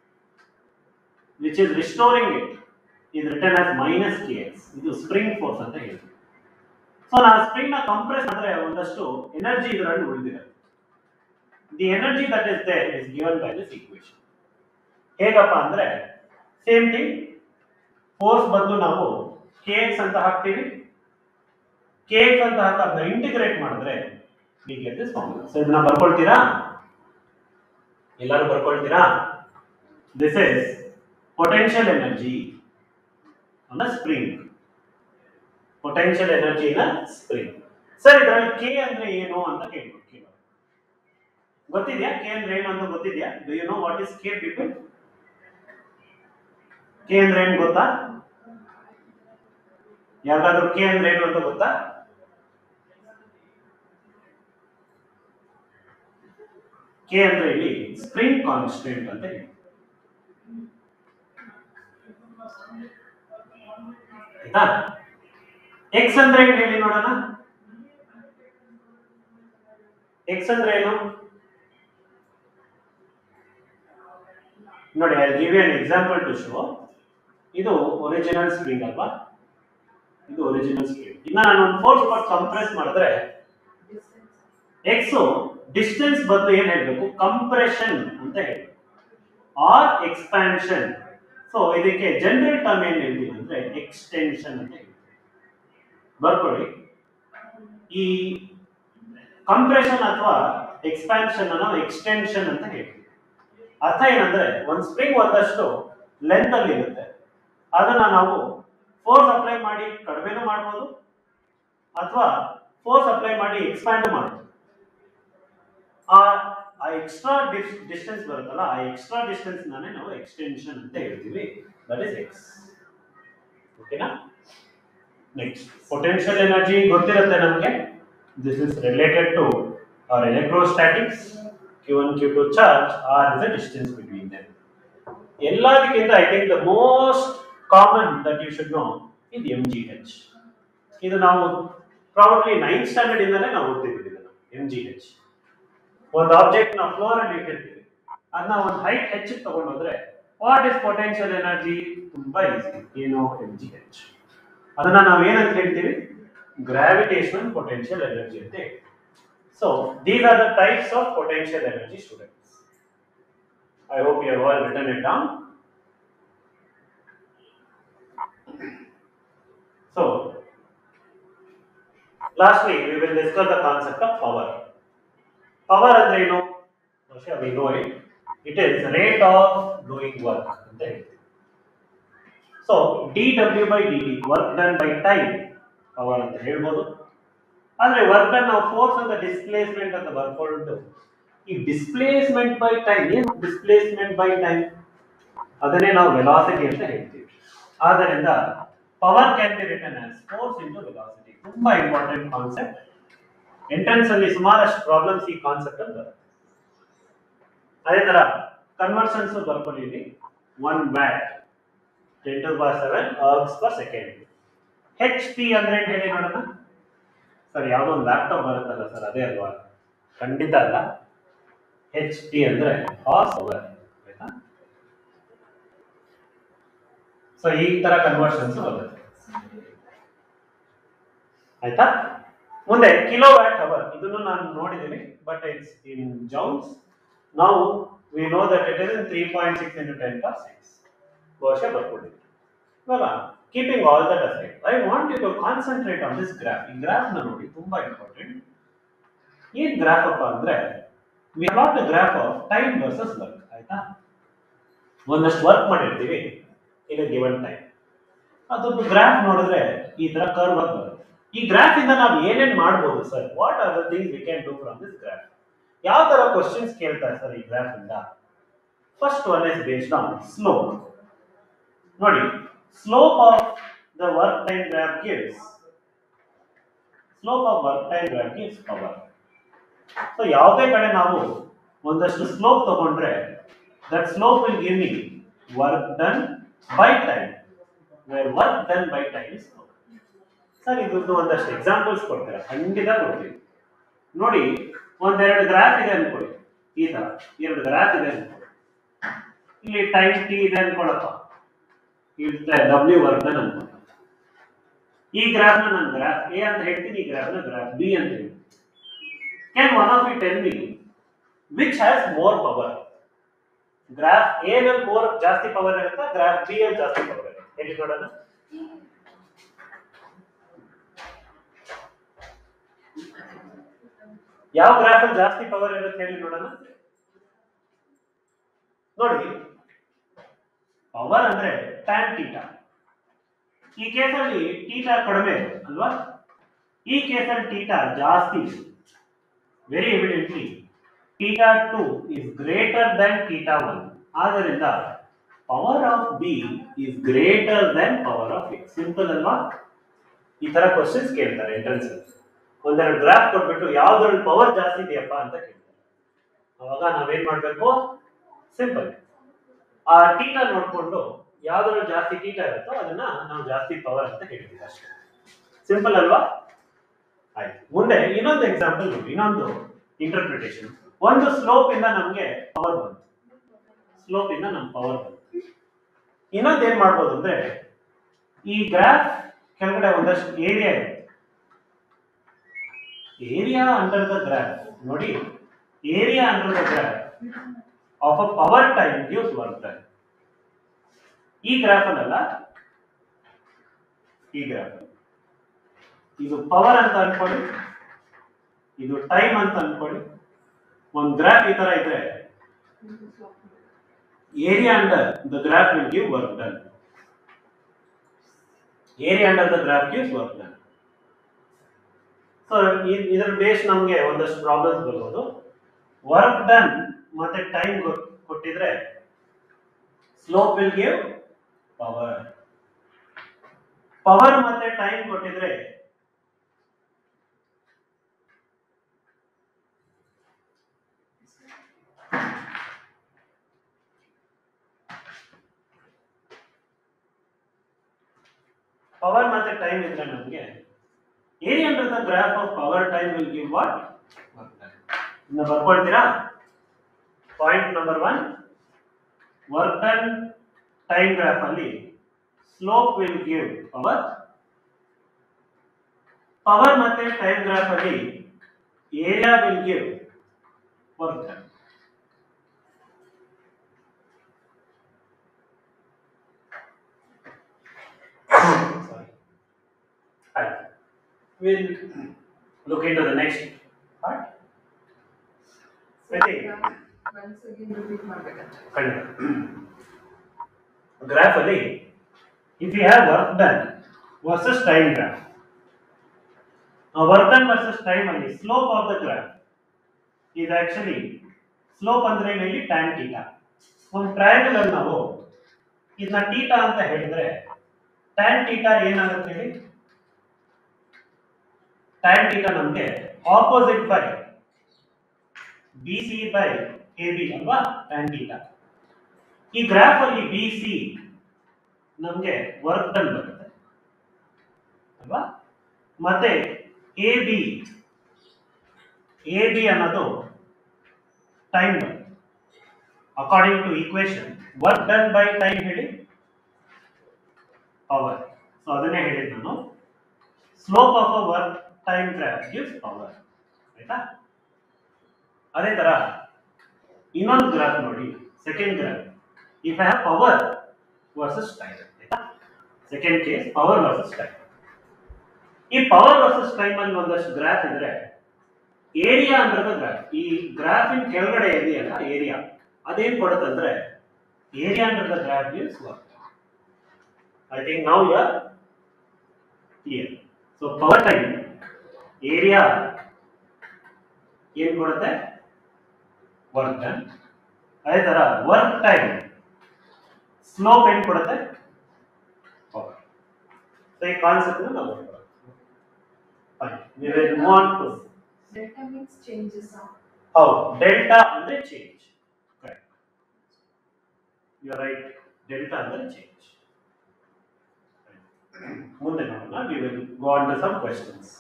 which is restoring it is written as minus kx ಇದು ಸ್ಪ್ರಿಂಗ್ ಫೋರ್ಸ್ ಅಂತ ಹೇಳ್ತೀವಿ ಸೊ ನಾವು ಸ್ಪ್ರಿಂಗ್ ನ ಕಂಪ್ರೆಸ್ ಅಂದ್ರೆ ಒಂದಷ್ಟು ಎನರ್ಜಿ ಇದರಲ್ಲಿ ಉಳಿದಿದೆ the energy that is there is given by this equation ಹೇಗಪ್ಪ ಅಂದ್ರೆ ಸೇಮ್ ಥಿಂಗ್ ಫೋರ್ಸ್ ಬದಲು ನಾವು ಕೆ ಎಕ್ಸ್ ಅಂತ ಹಾಕ್ತೀವಿ ಕೆ ಎಕ್ಸ್ ಅಂತ ಹಾಕಿ ಅದನ್ನ ಇಂಟಿಗ್ರೇಟ್ ಮಾಡಿದ್ರೆ we get this formula so ಇದನ್ನ ಬರ್ಕೊಳ್ತೀರಾ ಎಲ್ಲರೂ ಬರ್ಕೊಳ್ತೀರಾ this is potential energy on a spring potential energy in a spring sir ಇದರಲ್ಲಿ ಕೆ ಅಂದ್ರೆ ಏನು ಅಂತ ಕೇಳ್ಬೋದು ಕೇಳೋದು ಗೊತ್ತಿದ್ಯಾ ಕೆ ಅಂದ್ರೆ ಏನು ಅಂತ ಗೊತ್ತಿದ್ಯಾ do you know what is K people K ಅಂದ್ರೆ ಏನು ಗೊತ್ತಾ ಯಾವ್ದಾದ್ರು ಕೆ ಅಂದ್ರೆ ಏನು ಅಂತ ಗೊತ್ತಾ ಕೆ ಅಂದ್ರೆ ಇಲ್ಲಿ ಸ್ಪ್ರಿಂಗ್ ಕಾನ್ಸ್ಟೆಂಟ್ ಅಂತ ಹೇಳಿ ಆಯ್ತಾ ಎಕ್ಸ್ ಅಂದ್ರೆ ಏನು ಹೇಳಿ ನೋಡೋಣ ಎಕ್ಸ್ ಅಂದ್ರೆ ಏನು ನೋಡಿ I give an example to show ಇದು ಒರಿಜಿನಲ್ ಸ್ಪ್ರಿಂಗ್ ಅಲ್ವಾ ಇದು ಒರಿಜಿನಲ್ ಸ್ಪ್ರಿಂಗ್ ಇನ್ನ ನಾನು ಒಂದು ಫೋರ್ಸ್ ಕೊಟ್ಟು ಕಂಪ್ರೆಸ್ ಮಾಡಿದ್ರೆ ಎಕ್ಸ್ ಡಿಸ್ಟೆನ್ಸ್ ಬದಲು ಏನ್ ಹೇಳ್ಬೇಕು ಕಂಪ್ರೆಷನ್ ಅಂತ ಹೇಳ್ಬೇಕು ಆರ್ ಎಕ್ಸ್ಪ್ಯಾನ್ಷನ್ ಸೊ ಇದಕ್ಕೆ ಜನರಲ್ ಟರ್ಮ್ ಏನ್ ಹೇಳ್ತೀವಿ ಅಂದ್ರೆ ಎಕ್ಸ್ಟೆನ್ಷನ್ ಅಂತ ಹೇಳ್ತೀವಿ ಬರ್ಕೊಳ್ಳಿ ಈ ಕಂಪ್ರೆಷನ್ ಅಥವಾ ಎಕ್ಸ್ಪ್ಯಾನ್ಷನ್ ಅನ್ನು ಎಕ್ಸ್ಟೆನ್ಷನ್ ಅಂತ ಹೇಳ್ತೀವಿ ಅರ್ಥ ಏನಂದ್ರೆ ಒಂದು ಸ್ಪ್ರಿಂಗ್ ಒಂದಷ್ಟು ಲೆಂತ್ ಅಲ್ಲಿ ಇರುತ್ತೆ ಅದನ್ನ ನಾವು ಫೋರ್ಸ್ ಅಪ್ಲೈ ಮಾಡಿ ಕಡಿಮೆನೂ ಮಾಡ್ಬೋದು ಅಥವಾ ಫೋರ್ಸ್ ಅಪ್ಲೈ ಮಾಡಿ ಎಕ್ಸ್ಪ್ಯಾಂಡ್ ಮಾಡ್ಬೋದು ಆ ಆ ಎಕ್ಸ್ಟ್ರಾ ಡಿಸ್ಟೆನ್ಸ್ ಬರುತ್ತಲ್ಲ ಆ ಎಕ್ಸ್ಟ್ರಾ ಡಿಸ್ಟೆನ್ಸ್ ನಾನೇ ನಾವು ಎಕ್ಸ್ಟೆನ್ಷನ್ ಅಂತ ಹೇಳ್ತೀವಿ ದಟ್ ಇಸ್ ಎಕ್ಸ್ ಓಕೆನಾ ನೆಕ್ಸ್ಟ್ ಪೊಟೆನ್ಷಿಯಲ್ ಎನರ್ಜಿ ಗೊತ್ತಿರುತ್ತೆ ನಮಗೆ this is related to our electrostatics Q one Q two charge R is the distance between them ಎಲ್ಲದಕ್ಕಿಂತ I think the most common that you should know ಇದು M G H ಇದು ನಾವು probably ninth standard ಇಂದಾನೆ ನಾವು ಓದ್ತಿದ್ದೀವಿ ಇದನ್ನ M G H ಒಂದು object ನ ಫ್ಲೋರ್ ಅಲ್ಲಿ ಇಟ್ಟಿರ್ತೀವಿ ಅದನ್ನ ಒಂದು ಹೈಟ್ ಹೆಚ್ಚಿಗೆ ತಗೊಂಡೋದ್ರೆ ವಾಟ್ ಇಸ್ ಪೊಟೆನ್ಷಿಯಲ್ ಎನರ್ಜಿ ತುಂಬಾ ಈಸಿ ಏನು ಎಂ ಜಿ ಎಚ್ ಅದನ್ನ ನಾವು ಏನಂತ ಹೇಳ್ತೀವಿ ಗ್ರಾವಿಟೇಷನಲ್ ಪೊಟೆನ್ಷಿಯಲ್ ಎನರ್ಜಿ ಅಂತ ಹೇಳ್ತೀವಿ so these are the types of potential energy students I hope you all return it down so lastly we will discuss the concept of power power ಅಂದ್ರೆ ಏನು we know it it is rate of doing work ಅಂತ ಹೇಳ್ತೀವಿ so D W by D T work done by time power ಅಂತ ಹೇಳ್ಬೋದು ಆದ್ರೆ work done ನಾವು force ಅಂತ displacement ಅಂತ ಬರ್ಕೊಂಡು ಈ ಡಿಸ್ಪ್ಲೇಸ್ಮೆಂಟ್ ಬೈ ಟೈಮ್ ಏನು ಡಿಸ್ಪ್ಲೇಸ್ಮೆಂಟ್ ಬೈ ಟೈಮ್ ಅದನ್ನೇ ನಾವು ವೆಲಾಸಿಟಿ ಅಂತ ಹೇಳ್ತೀವಿ ಆದ್ದರಿಂದ power can be return as force into velocity ತುಂಬಾ ಇಂಪಾರ್ಟೆಂಟ್ ಕಾನ್ಸೆಪ್ಟ್ ಎಂಟ್ರೆನ್ಸ್ ಅಲ್ಲಿ ಸುಮಾರಷ್ಟು ಪ್ರಾಬ್ಲಮ್ಸ್ ಈ ಕಾನ್ಸೆಪ್ಟ್ ಅಲ್ಲಿ ಬರುತ್ತೆ ಅದೇ ತರ ಕನ್ವರ್ಷನ್ಸ್ ಬರ್ಕೊಳ್ಳಿ ಇಲ್ಲಿ one watt ten to power seven ergs per second H P ಅಂದ್ರೆ ಏನ್ ಹೇಳಿ ನೋಡೋಣ ಸರ್ ಯಾವುದೋ ಒಂದು ಲ್ಯಾಪ್ಟಾಪ್ ಬರುತ್ತಲ್ಲ ಸರ್ ಅದೇ ಅಲ್ವಾ ಖಂಡಿತ ಅಲ್ಲ ಹೆಚ್ ಪಿ ಅಂದ್ರೆ ಹಾರ್ಸ್ ಅವರ್ ಆಯ್ತಾ ಸೊ ಈ ತರ ಕನ್ವರ್ಷನ್ಸ್ ಬರುತ್ತೆ ಆಯ್ತಾ ಮುಂದೆ ಕಿಲೋ ವ್ಯಾಟ್ ಅವರ್ ಇದನ್ನು ನಾನು ನೋಡಿದ್ದೀನಿ ಬಟ್ ಇಟ್ಸ್ ಇನ್ ಜೌನ್ಸ್ ನಾವು we know that it is in three point six into ten per six ಬಹುಶಃ ಬರ್ಕೊಂಡಿದ್ದೀವಿ ಇವಾಗ keeping all that aside I want you to concentrate on this graph ಈ graph ನ ನೋಡಿ ತುಂಬಾ ಇಂಪಾರ್ಟೆಂಟ್ ಏನ್ graph ಅಪ್ಪ ಅಂದ್ರೆ we not the graph of time versus work ಆಯ್ತಾ ಒಂದಷ್ಟು ವರ್ಕ್ ಮಾಡಿರ್ತೀವಿ ಇನ್ ಗಿವನ್ ಟೈಮ್ ಅದೊಂದು ಗ್ರಾಫ್ ನೋಡಿದ್ರೆ ಈ ತರ ಕರ್ವ್ ಆಗಿ ಬರುತ್ತೆ ಈ ಗ್ರಾಫ್ ಇಂದ ನಾವು ಏನೇನ್ ಮಾಡ್ಬೋದು sir what are the things we can do from this graph ಯಾವ ತರ ಕ್ವಶನ್ಸ್ ಕೇಳ್ತಾರೆ ಸರ್ ಈ ಗ್ರಾಫ್ ಇಂದ first one is based on slope ನೋಡಿ slope of the work time graph gives slope of work time graph gives power so ಯಾವುದೇ ಕಡೆ ನಾವು ಒಂದಷ್ಟು ಸ್ಲೋಪ್ ತಗೊಂಡ್ರೆ that slope will give me work done by time where work done by time is sir ಇದ್ರದ್ದು ಒಂದಷ್ಟು examples ಕೊಡ್ತೀರಾ ಖಂಡಿತ ಕೊಡ್ತೀವಿ ನೋಡಿ ಒಂದೆರಡು ಗ್ರಾಫ್ ಇದೆ ಅನ್ಕೊಳ್ಳಿ ಈ ತರ ಎರಡು ಗ್ರಾಫ್ ಇದೆ ಅನ್ಕೊಳ್ಳಿ ಇಲ್ಲಿ ಟೈಮ್ ಟಿ ಇದೆ ಅನ್ಕೊಳಪ್ಪ ಇಲ್ಲಿ ಡಬ್ಲ್ಯೂ ವರ್ಕ್ ಡನ್ ಅನ್ಕೊಳ್ಳಿ ಈ ಗ್ರಾಫ್ ನ ನಾನು ಗ್ರಾಫ್ ಎ ಅಂತ ಹೇಳ್ತೀನಿ ಈ ಗ್ರಾಫ್ ನ ಗ್ರಾಫ್ ಬಿ ಅಂತ ಹೇಳ್ತೀನಿ can one of you tell me which has more power graph A ನಲ್ಲಿ ಮೋರ್ ಜಾಸ್ತಿ ಪವರ್ ಇರುತ್ತಾ ಗ್ರಾಫ್ ಬಿ ಅಲ್ಲಿ ಜಾಸ್ತಿ ಪವರ್ ಇರುತ್ತೆ ಹೇಳಿ ನೋಡೋಣ ಯಾವ ಗ್ರಾಫ್ ಅಲ್ಲಿ ಜಾಸ್ತಿ ಪವರ್ ಇರುತ್ತೆ ಹೇಳಿ ನೋಡೋಣ ನೋಡಿ ಪವರ್ ಅಂದ್ರೆ ಟ್ಯಾನ್ ಟೀಟಾ ಈ ಕೇಸಲ್ಲಿ ಟೀಟಾ ಕಡಿಮೆ ಇದೆ ಅಲ್ವಾ ಈ ಕೇಸಲ್ಲಿ ಟೀಟಾ ಜಾಸ್ತಿ ಇದೆ very evidently theta two is greater than theta one ಆದ್ದರಿಂದ power of B is greater than power of X simple ಅಲ್ವಾ ಈ ತರ ಕ್ವಶನ್ಸ್ ಕೇಳ್ತಾರೆ ಎಂಟ್ರೆನ್ಸ್ ಒಂದೆರಡು ಗ್ರಾಫ್ ಕೊಟ್ಬಿಟ್ಟು ಯಾವ್ದ್ರಲ್ಲಿ ಪವರ್ ಜಾಸ್ತಿ ಇದೆಯಪ್ಪ ಅಂತ ಕೇಳ್ತಾರೆ ಅವಾಗ ನಾವೇನ್ ಮಾಡ್ಬೇಕು ಸಿಂಪಲ್ ಆ ಟೀಟಾ ನೋಡ್ಕೊಂಡು ಯಾವ್ದ್ರಲ್ಲಿ ಜಾಸ್ತಿ ಟೀಟಾ ಇರುತ್ತೋ ಅದನ್ನ ನಾವು ಜಾಸ್ತಿ ಪವರ್ ಅಂತ ಹೇಳ್ತೀವಿ ಅಷ್ಟೇ ಸಿಂಪಲ್ ಅಲ್ವಾ ಆಯ್ತು ಮುಂದೆ ಇನ್ನೊಂದು ಎಕ್ಸಾಂಪಲ್ ನೋಡಿ ಇನ್ನೊಂದು ಇಂಟರ್ಪ್ರಿಟೇಷನ್ ಒಂದು ಸ್ಲೋಪ್ ಇಂದ ನಮ್ಗೆ ಪವರ್ ಬಂತು ಸ್ಲೋಪ್ ಇಂದ ನಮ್ ಪವರ್ ಬಂತು ಇನ್ನೊಂದು ಏನ್ ಮಾಡ್ಬೋದು ಅಂದ್ರೆ ಈ ಗ್ರಾಫ್ ಕೆಳಗಡೆ ಒಂದಷ್ಟು ಏರಿಯಾ ಇದೆ ಏರಿಯಾ ಅಂಡರ್ ದ ಗ್ರಾಫ್ ನೋಡಿ area under the graph of a power time gives work time ಈ ಗ್ರಾಫ್ ಅಲ್ಲ ಈ ಗ್ರಾಫ್ ಇದು ಪವರ್ ಅಂತ ಅನ್ಕೊಳ್ಳಿ ಇದು ಟೈಮ್ ಅಂತ ಅನ್ಕೊಳ್ಳಿ ಒಂದು ಗ್ರಾಫ್ ಈ ತರ ಇದ್ರೆ area under the graph will give work done area under the graph gives work done so ಇದರ ಬೇಸ್ ನಮಗೆ ಒಂದಷ್ಟು ಪ್ರಾಬ್ಲಮ್ಸ್ ಬರ್ಬೋದು ವರ್ಕ್ ಡನ್ ಮತ್ತೆ ಟೈಮ್ ಕೊಟ್ಟಿದ್ರೆ slope will give power power ಮತ್ತೆ ಟೈಮ್ ಕೊಟ್ಟಿದ್ರೆ ಪವರ್ ಮತ್ತೆ ಟೈಮ್ ಇದ್ರೆ ನಮಗೆ area under the graph of power time will give what ಇನ್ನು ಬರ್ಕೊಳ್ತೀರಾ point number one work done time graph ಅಲ್ಲಿ slope will give power power ಮತ್ತೆ ಟೈಮ್ ಗ್ರಾಫ್ ಅಲ್ಲಿ area will give work done Sorry. Right. We'll look into the next part. Ready? once again repeat ಮಾಡ್ಬೇಕಂತ ಖಂಡಿತ graph ಅಲ್ಲಿ if you have work done versus time graph work done versus time ಅಲ್ಲಿ slope of the graph ಇದು actually slope ಅಂದ್ರೆ ಏನು ಹೇಳಿ tan theta ಒಂದು triangle ಅಲ್ಲಿ ನಾವು ಇದನ್ನ ಟೀಟಾ ಅಂತ ಹೇಳಿದ್ರೆ ಟ್ಯಾನ್ ಟೀಟಾ ಏನಾಗುತ್ತೆ ಹೇಳಿ ಟ್ಯಾನ್ ಟೀಟಾ ನಮಗೆ opposite by B C by A B ಅಲ್ವಾ ಟ್ಯಾನ್ ಟೀಟಾ ಈ ಗ್ರಾಫ್ ಅಲ್ಲಿ ಬಿ ಸಿ ನಮಗೆ ವರ್ಕ್ ಡನ್ ಬರುತ್ತೆ ಅಲ್ವಾ ಮತ್ತೆ ಎ ಬಿ ಎ ಬಿ ಅನ್ನೋದು time according to equation work done by time ಹೇಳಿ ಪವರ್ ಸೊ ಅದನ್ನೇ ಹೇಳಿದ್ ನಾನು slope of a work time graph gives power ಆಯ್ತಾ ಅದೇ ತರ ಇನ್ನೊಂದು ಗ್ರಾಫ್ ನೋಡಿ second graph if I have power versus time ಆಯ್ತಾ second case power versus time ಈ ಪವರ್ ವರ್ಸಸ್ ಟೈಮ್ ಅಲ್ಲಿ ಒಂದಷ್ಟು ಗ್ರಾಫ್ ಇದ್ರೆ ಏರಿಯಾ ಅಂದ್ರೆ ಗ್ರಾಫ್ ಈ ಗ್ರಾಫಿನ್ ಕೆಳಗಡೆ ಇದೆಯಲ್ಲ ಏರಿಯಾ ಅದೇನ್ ಕೊಡುತ್ತಂದ್ರೆ ಏರಿಯಾ ಅಂದ್ರೆ the graph gives work I think now you are clear so power time area ಏನ್ ಕೊಡುತ್ತೆ ವರ್ಕ್ ಡನ್ ಅದೇ ತರ ವರ್ಕ್ ಟೈಮ್ ಸ್ಲೋಪ್ ಏನ್ ಕೊಡುತ್ತೆ ಪವರ್ ಸೊ ಈ ಕಾನ್ಸೆಪ್ಟ್ ನಾವು fine we will move on to delta means changes ಹೌದು delta ಅಂದ್ರೆ change correct you right delta ಅಂದ್ರೆ ಚೇಂಜ್ ಮುಂದೆ ನೋಡೋಣ we will go on to some questions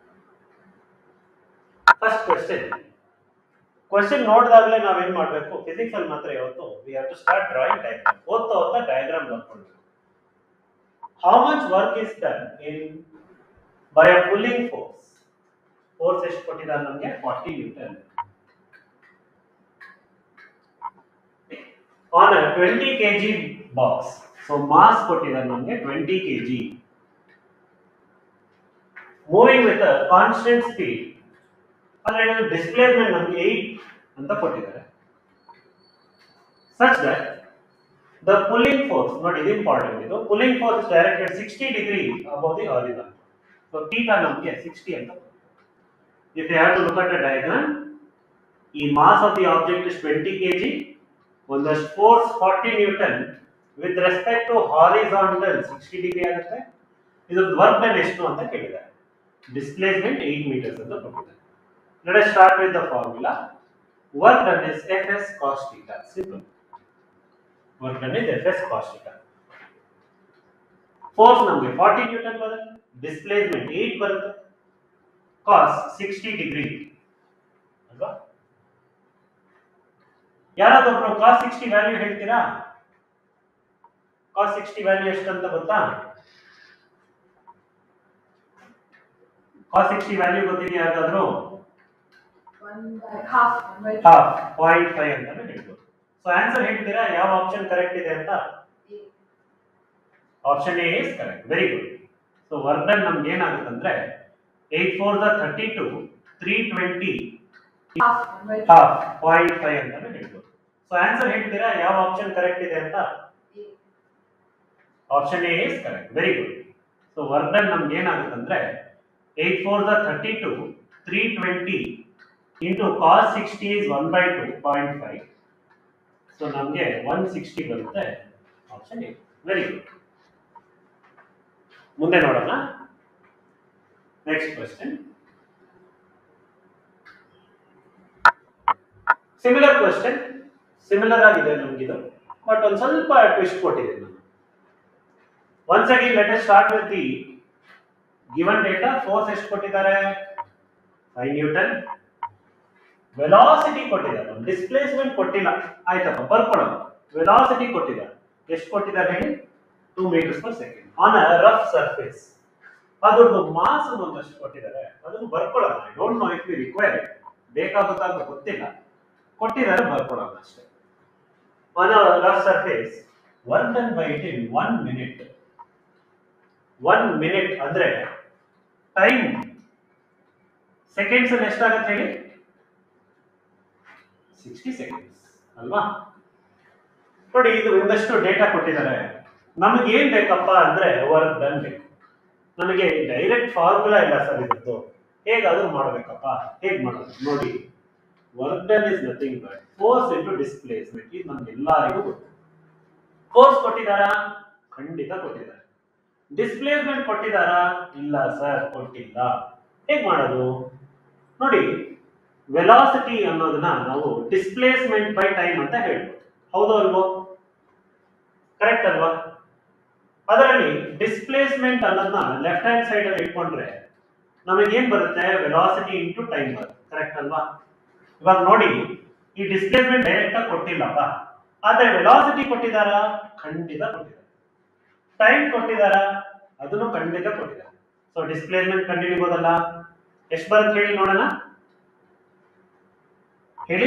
first question question ನೋಡಿದಾಗಲೇ ನಾವೇನ್ ಮಾಡಬೇಕು ಫಿಸಿಕ್ಸ್ ಅಲ್ಲಿ ಮಾತ್ರ ಯಾವತ್ತು we have to start drawing diagram ಓದ್ತಾ ಓದ್ತಾ ಡಯಾಗ್ರಾಮ್ ಬರ್ಕೊಳ್ಬೇಕು how much work is done in by a pulling force force ಎಷ್ಟು ಕೊಟ್ಟಿದ್ದಾರೆ ನಮಗೆ forty newton on a twenty K G box so mass ಕೊಟ್ಟಿದ್ದಾರೆ ನಮಗೆ twenty K G moving with constant speed ಅಂದ್ರೆ displacement ನಮಗೆ ಏಟ್ ಅಂತ ಕೊಟ್ಟಿದ್ದಾರೆ such that the pulling force ನೋಡಿ ಇದು ಇಂಪಾರ್ಟೆಂಟ್ ಇದು pulling force directed sixty degree above the horizon so theta ನಮಗೆ ಸಿಕ್ಸ್ಟಿ ಅಂತ if you have to look at a diagram ಈ mass of the object is twenty K G ಒಂದಷ್ಟು force forty newton with respect to horizontal sixty degree ಆಗುತ್ತೆ ಇದು work done ಎಷ್ಟು ಅಂತ ಕೇಳಿದ್ದಾರೆ displacement eight meters ಅಂತ ಕೊಟ್ಟಿದ್ದಾರೆ let us start with the formula work done is F S cos theta simple work done is F S cos theta force ನಮಗೆ forty newton ಬರುತ್ತೆ displacement eight ಬರುತ್ತೆ cos sixty degree ಅಲ್ವಾ ಯಾರಾದೊಬ್ರು cos sixty value ಹೇಳ್ತೀರಾ cos sixty value ಎಷ್ಟು ಅಂತ ಗೊತ್ತಾ cos sixty value ಗೊತ್ತಿದೆಯಾ ಯಾರಿಗಾದ್ರೂ one by half one by half point five ಅಂತಾನೆ ಹೇಳ್ಬೋದು ಸೊ ಆನ್ಸರ್ ಹೇಳ್ತೀರಾ ಯಾವ ಆಪ್ಷನ್ ಕರೆಕ್ಟ್ ಇದೆ ಅಂತ option A is correct very good so work done ನಮ್ಗೆ ಏನಾಗುತ್ತಂದ್ರೆ eight four the thirty two three twenty half one by half point five ಅಂತಾನೆ ಹೇಳ್ಬೋದು ಸೊ ಆನ್ಸರ್ ಹೇಳ್ತೀರಾ ಯಾವ ಆಪ್ಷನ್ ಕರೆಕ್ಟ್ ಇದೆ ಅಂತ option A is correct very good so work done ನಮ್ಗೆ ಏನಾಗುತ್ತಂದ್ರೆ eight four the thirty two three twenty into cos sixty is one by two point five so ನಮಗೆ one sixty ಬರುತ್ತೆ option A very good ಮುಂದೆ ನೋಡೋಣ next question similar question similar ಆಗಿದೆ ನಮಗಿದು but ಒಂದು ಸ್ವಲ್ಪ ಟ್ವಿಸ್ಟ್ ಕೊಟ್ಟಿದೆ ನಾನು once again let us start with the given data force ಎಷ್ಟು ಕೊಟ್ಟಿದ್ದಾರೆ ಫೈವ್ ನ್ಯೂಟನ್ ವೆಲಾಸಿಟಿ ಕೊಟ್ಟಿದ್ದಾರೆ ಡಿಸ್ಪ್ಲೇಸ್ಮೆಂಟ್ ಕೊಟ್ಟಿಲ್ಲ ಆಯ್ತಪ್ಪ ಬರ್ಕೊಳ್ಳೋಣ ವೆಲಾಸಿಟಿ ಕೊಟ್ಟಿದ್ದಾರೆ ಎಷ್ಟು ಕೊಟ್ಟಿದ್ದಾರೆ ಹೇಳಿ two meters per second on a rough surface ಅದ್ರದ್ದು ಮಾಸ್ ಒಂದಷ್ಟು ಕೊಟ್ಟಿದ್ದಾರೆ ಅದನ್ನು ಬರ್ಕೊಳ್ಳೋಣ I don't know if we require it ಬೇಕಾಗುತ್ತಾ ಅಂತ ಗೊತ್ತಿಲ್ಲ ಕೊಟ್ಟಿದ್ದಾರೆ ಬರ್ಕೊಳ್ಳೋಣ ಅಷ್ಟೇ on rough surface one done by it in one minute one minute ಅಂದ್ರೆ ಟೈಮ್ ಸೆಕೆಂಡ್ಸ್ ಅಲ್ಲಿ ಎಷ್ಟಾಗತ್ತೆ ಹೇಳಿ ಸಿಕ್ಸ್ಟಿ ಸೆಕೆಂಡ್ಸ್ ಅಲ್ವಾ ನೋಡಿ ಇದು ಒಂದಷ್ಟು ಡೇಟಾ ಕೊಟ್ಟಿದ್ದಾರೆ ನಮಗೆ ಏನ್ ಬೇಕಪ್ಪ ಅಂದ್ರೆ ವರ್ಕ್ ಡನ್ ಬೇಕು ನನಗೆ ಡೈರೆಕ್ಟ್ ಫಾರ್ಮುಲಾ ಇಲ್ಲ ಸರ್ ಇದ್ದು ಹೇಗಾದ್ರೂ ಮಾಡ್ಬೇಕಪ್ಪ ಹೇಗ್ ಮಾಡೋದು ನೋಡಿ work done is nothing but force into displacement ಇದು ನಮ್ಗೆಲ್ಲರಿಗೂ ಗೊತ್ತು ಫೋರ್ಸ್ ಕೊಟ್ಟಿದ್ದಾರಾ ಖಂಡಿತ ಕೊಟ್ಟಿದ್ದಾರೆ ಡಿಸ್ಪ್ಲೇಸ್ಮೆಂಟ್ ಕೊಟ್ಟಿದ್ದಾರಾ ಇಲ್ಲ ಸರ್ ಕೊಟ್ಟಿಲ್ಲ ಹೇಗ್ ಮಾಡೋದು ನೋಡಿ ವೆಲಾಸಿಟಿ ಅನ್ನೋದನ್ನ ನಾವು ಡಿಸ್ಪ್ಲೇಸ್ಮೆಂಟ್ ಬೈ ಟೈಮ್ ಅಂತ ಹೇಳ್ಬೋದು ಹೌದು ಅಲ್ವೋ ಕರೆಕ್ಟ್ ಅಲ್ವಾ ಅದರಲ್ಲಿ ಡಿಸ್ಪ್ಲೇಸ್ಮೆಂಟ್ ಅನ್ನೋದನ್ನ ಲೆಫ್ಟ್ ಹ್ಯಾಂಡ್ ಸೈಡ್ ಅಲ್ಲಿ ಇಟ್ಕೊಂಡ್ರೆ ನಮಗೆ ಏನ್ ಬರುತ್ತೆ ವೆಲಾಸಿಟಿ ಇಂಟು ಟೈಮ್ ಬರುತ್ತೆ ಕರೆಕ್ಟ್ ಅಲ್ವಾ ಇವಾಗ ನೋಡಿ ಈ ಡಿಸ್ಪ್ಲೇಸ್ಮೆಂಟ್ ಡೈರೆಕ್ಟ್ ಆಗಿ ಕೊಟ್ಟಿಲ್ಲಪ್ಪ ಆದ್ರೆ ವೆಲಾಸಿಟಿ ಕೊಟ್ಟಿದಾರಾ ಖಂಡಿತ ಕೊಟ್ಟಿದ್ದಾರೆ ಟೈಮ್ ಕೊಟ್ಟಿದಾರಾ ಅದನ್ನು ಖಂಡಿತ ಕೊಟ್ಟಿದ್ದಾರೆ ಸೊ ಡಿಸ್ಪ್ಲೇಸ್ಮೆಂಟ್ ಕಂಡುಹಿಡಿಬೋದಲ್ಲ ಎಷ್ಟು ಬರುತ್ತೆ ಹೇಳಿ ನೋಡೋಣ ಹೇಳಿ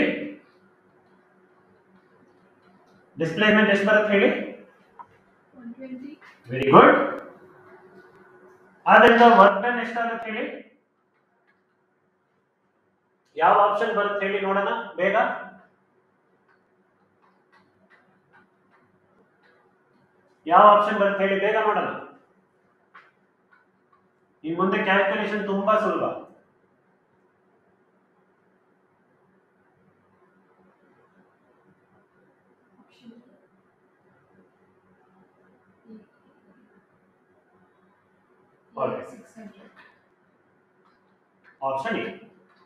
ಡಿಸ್ಪ್ಲೇಸ್ಮೆಂಟ್ ಎಷ್ಟು ಬರುತ್ತೆ ಹೇಳಿ ಒನ್ ಟ್ವೆಂಟಿ ವೆರಿ ಗುಡ್ ಆದ್ರಿಂದ ವರ್ಕ್ ಡನ್ ಎಷ್ಟಾಗುತ್ತೆ ಹೇಳಿ ಯಾವ ಆಪ್ಷನ್ ಬರುತ್ತೆ ಹೇಳಿ ನೋಡೋಣ ಬೇಗ ಯಾವ ಆಪ್ಷನ್ ಬರುತ್ತೆ ಹೇಳಿ ಬೇಗ ಮಾಡೋಣ ಇನ್ ಮುಂದೆ ಕ್ಯಾಲ್ಕುಲೇಷನ್ ತುಂಬಾ ಸುಲಭ option Alright. Six hundred option A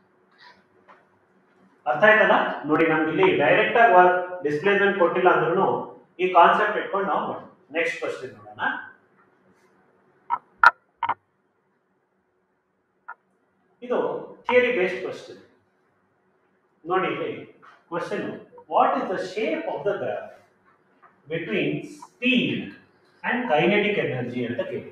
ಅರ್ಥ ಆಯ್ತಲ್ಲ ನೋಡಿ ನಮ್ಗೆ ಇಲ್ಲಿ ಡೈರೆಕ್ಟ್ ಆಗಿ ವರ್ಕ್ ಡಿಸ್ಪ್ಲೇಸ್ಮೆಂಟ್ ಕೊಟ್ಟಿಲ್ಲ ಅಂದ್ರೂ ಈ ಕಾನ್ಸೆಪ್ಟ್ ಇಟ್ಕೊಂಡು ನಾವು ಮಾಡೋಣ ನೆಕ್ಸ್ಟ್ ಕ್ವಶನ್ ನೋಡೋಣ ಇದು ಥಿಯರಿ ಬೇಸ್ಡ್ ಕ್ವಶನ್ ನೋಡಿ ಇಲ್ಲಿ question what is the shape of the graph between speed and kinetic energy ಅಂತ ಕೇಳಿದೆ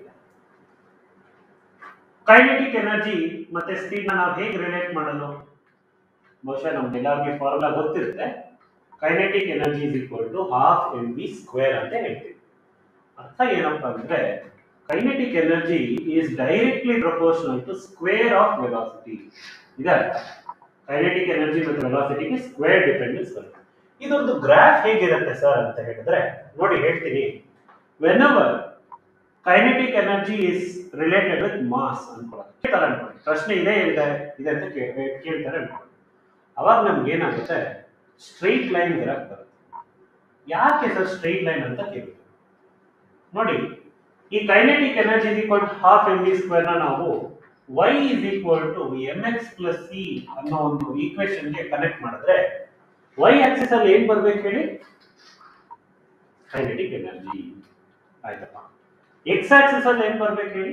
ಕೈನೆಟಿಕ್ ಎನರ್ಜಿ ಮತ್ತೆ ಸ್ಪೀಡ್ ನಾವು ಹೇಗೆ ರಿಲೇಟ್ ಮಾಡೋದು ಬಹುಶಃ ನಮ್ಗೆಲ್ಲರಿಗೆ ಫಾರ್ಮುಲಾ ಗೊತ್ತಿರುತ್ತೆ kinetic energy is equal to half M B square ಅಂತ ಹೇಳ್ತೀವಿ ಅರ್ಥ ಏನಪ್ಪಾ ಅಂದ್ರೆ kinetic energy is directly proportional to square of velocity ಇದೆ ಅರ್ಥ ಕೈನೆಟಿಕ್ ಎನರ್ಜಿ ಮತ್ತು ವೆಲಾಸಿಟಿಗೆ ಸ್ಕ್ವೇರ್ ಡಿಪೆಂಡೆನ್ಸ್ ಬರುತ್ತೆ ಇದೊಂದು ಗ್ರಾಫ್ ಹೇಗಿರುತ್ತೆ ಸರ್ ಅಂತ ಹೇಳಿದ್ರೆ ನೋಡಿ ಹೇಳ್ತೀನಿ when our kinetic energy is related with mass ಅನ್ಕೊಳ್ಳೋದು ಕೇಳ್ತಾರೆ ಅನ್ಕೊಳ್ಳಿ ಪ್ರಶ್ನೆ ಇದೆ ಇದೆ ಇದೆ ಅಂತ ಕೇ- ಕೇಳ್ತಾರೆ ಅನ್ಕೊಳ್ಳಿ ಅವಾಗ ನಮ್ಗೆ ಏನಾಗುತ್ತೆ ಸ್ಟ್ರೈಟ್ ಲೈನ್ ಗ್ರಾಫ್ ಬರುತ್ತೆ ಯಾಕೆ ಸರ್ ಸ್ಟ್ರೈಟ್ ಲೈನ್ ಅಂತ ಕೇಳಿದ್ರು ನೋಡಿ ಈ kinetic energy is equal half M B square ನ ನಾವು y is equal to M X plus C ಅನ್ನೋ ಒಂದು ಈಕ್ವೇಶನ್ಗೆ ಕನೆಕ್ಟ್ ಮಾಡಿದ್ರೆ y ಆಕ್ಸಿಸ್ ಅಲ್ಲಿ ಏನ್ ಬರ್ಬೇಕು ಹೇಳಿ ಕೈನೆಟಿಕ್ ಎನರ್ಜಿ ಆಯ್ತಪ್ಪ ಎಕ್ಸ್ ಆಕ್ಸಿಸ್ ಅಲ್ಲಿ ಏನ್ ಬರ್ಬೇಕು ಹೇಳಿ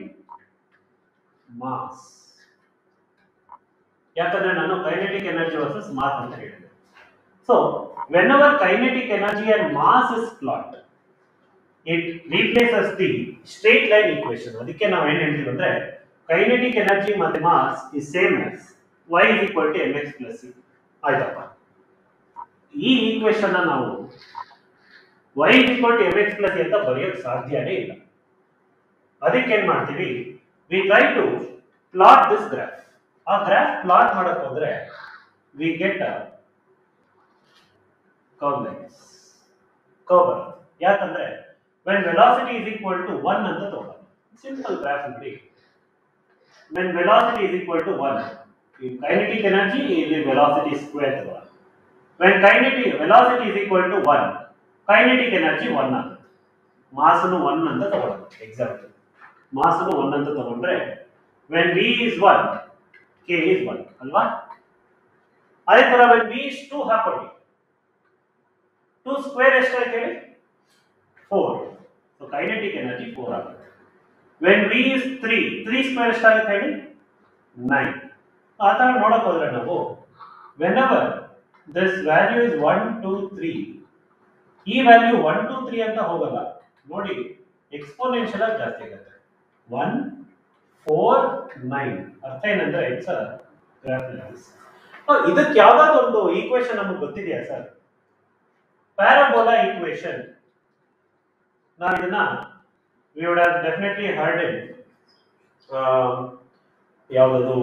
ಮಾಸ್ ಯಾಕಂದ್ರೆ ನಾನು ಕೈನೆಟಿಕ್ ಎನರ್ಜಿ ವರ್ಸಸ್ ಮಾಸ್ ಅಂತ ಹೇಳಿದೆ so when our kinetic energy and mass is plot it replaces the straight line equation ಅದಕ್ಕೆ ನಾವು ಏನ್ ಹೇಳ್ತೀವಿ ಅಂದ್ರೆ ಕೈನೆಟಿಕ್ ಎನರ್ಜಿ ಮತ್ತೆ mass is same as Y is equal to M X plus C ಆಯ್ತಪ್ಪ ಈ ಈಕ್ವೇಶನ್ ನಾವು Y is equal to M X plus ಅಂತ ಬರೆಯೋಕೆ ಸಾಧ್ಯನೇ ಇಲ್ಲ ಅದಕ್ಕೆ ಏನ್ ಮಾಡ್ತೀವಿ we try to plot this graph ಆ ಗ್ರಾಫ್ ಪ್ಲಾಟ್ ಮಾಡಕ್ ಹೋದ್ರೆ we get curve lines curve ಬರುತ್ತೆ ಯಾಕಂದ್ರೆ when velocity is equal to one ಅಂತ ತಗೊಳ್ಳೋಣ ಸಿಂಪಲ್ ಗ್ರಾಫ್ ನೋಡಿ when velocity is equal to one ಈ ಕೈನೆಟಿಕ್ ಎನರ್ಜಿ ಇಲ್ಲಿ ವೆಲಾಸಿಟಿ ಸ್ಕ್ವೇರ್ ತಗೊಳ್ಳೋಣ when kinetic velocity is equal to one kinetic energy one ಆಗುತ್ತೆ ಮಾಸನು ಒನ್ ಅಂತ ತಗೊಳ್ಳೋಣ ಎಕ್ಸಾಂಪಲ್ ಮಾಸನು ಒನ್ ಅಂತ ತಗೊಂಡ್ರೆ when V is one K is one ಅಲ್ವಾ ಅದೇ ತರ ವೆನ್ ವಿ ಇಸ್ ಟೂ ಹಾಕೊಳ್ಳಿ ಟೂ ಸ್ಕ್ವೇರ್ ಎಷ್ಟಾಯ್ತು ಹೇಳಿ four so kinetic energy four ಆಗುತ್ತೆ when V is three three square ಎಷ್ಟಾಗುತ್ತೆ ಹೇಳಿ ನೈನ್ ಆ ಥರ ನೋಡಕ್ ಹೋದ್ರೆ ನಾವು when our this value is one two three ಈ ವ್ಯಾಲ್ಯೂ ಒನ್ ಟೂ ತ್ರೀ ಅಂತ ಹೋಗಲ್ಲ ನೋಡಿ ಎಕ್ಸ್ಪೋನೆನ್ಷಿಯಲ್ ಆಗಿ ಜಾಸ್ತಿ ಆಗುತ್ತೆ ಒನ್ ಫೋರ್ ನೈನ್ ಅರ್ಥ ಏನಂದ್ರೆ ಇಟ್ಸ್ ಗ್ರಾಫ್ ಇದಕ್ಕೆ ಯಾವ್ದಾದ್ರು ಒಂದು ಈಕ್ವೇಶನ್ ನಮಗೆ ಗೊತ್ತಿದೆಯಾ ಸರ್ ಪ್ಯಾರಾಬೋಲಾ ಈಕ್ವೇಶನ್ ನಾವು ಇದನ್ನ we would have definitely heard in ಯಾವುದದು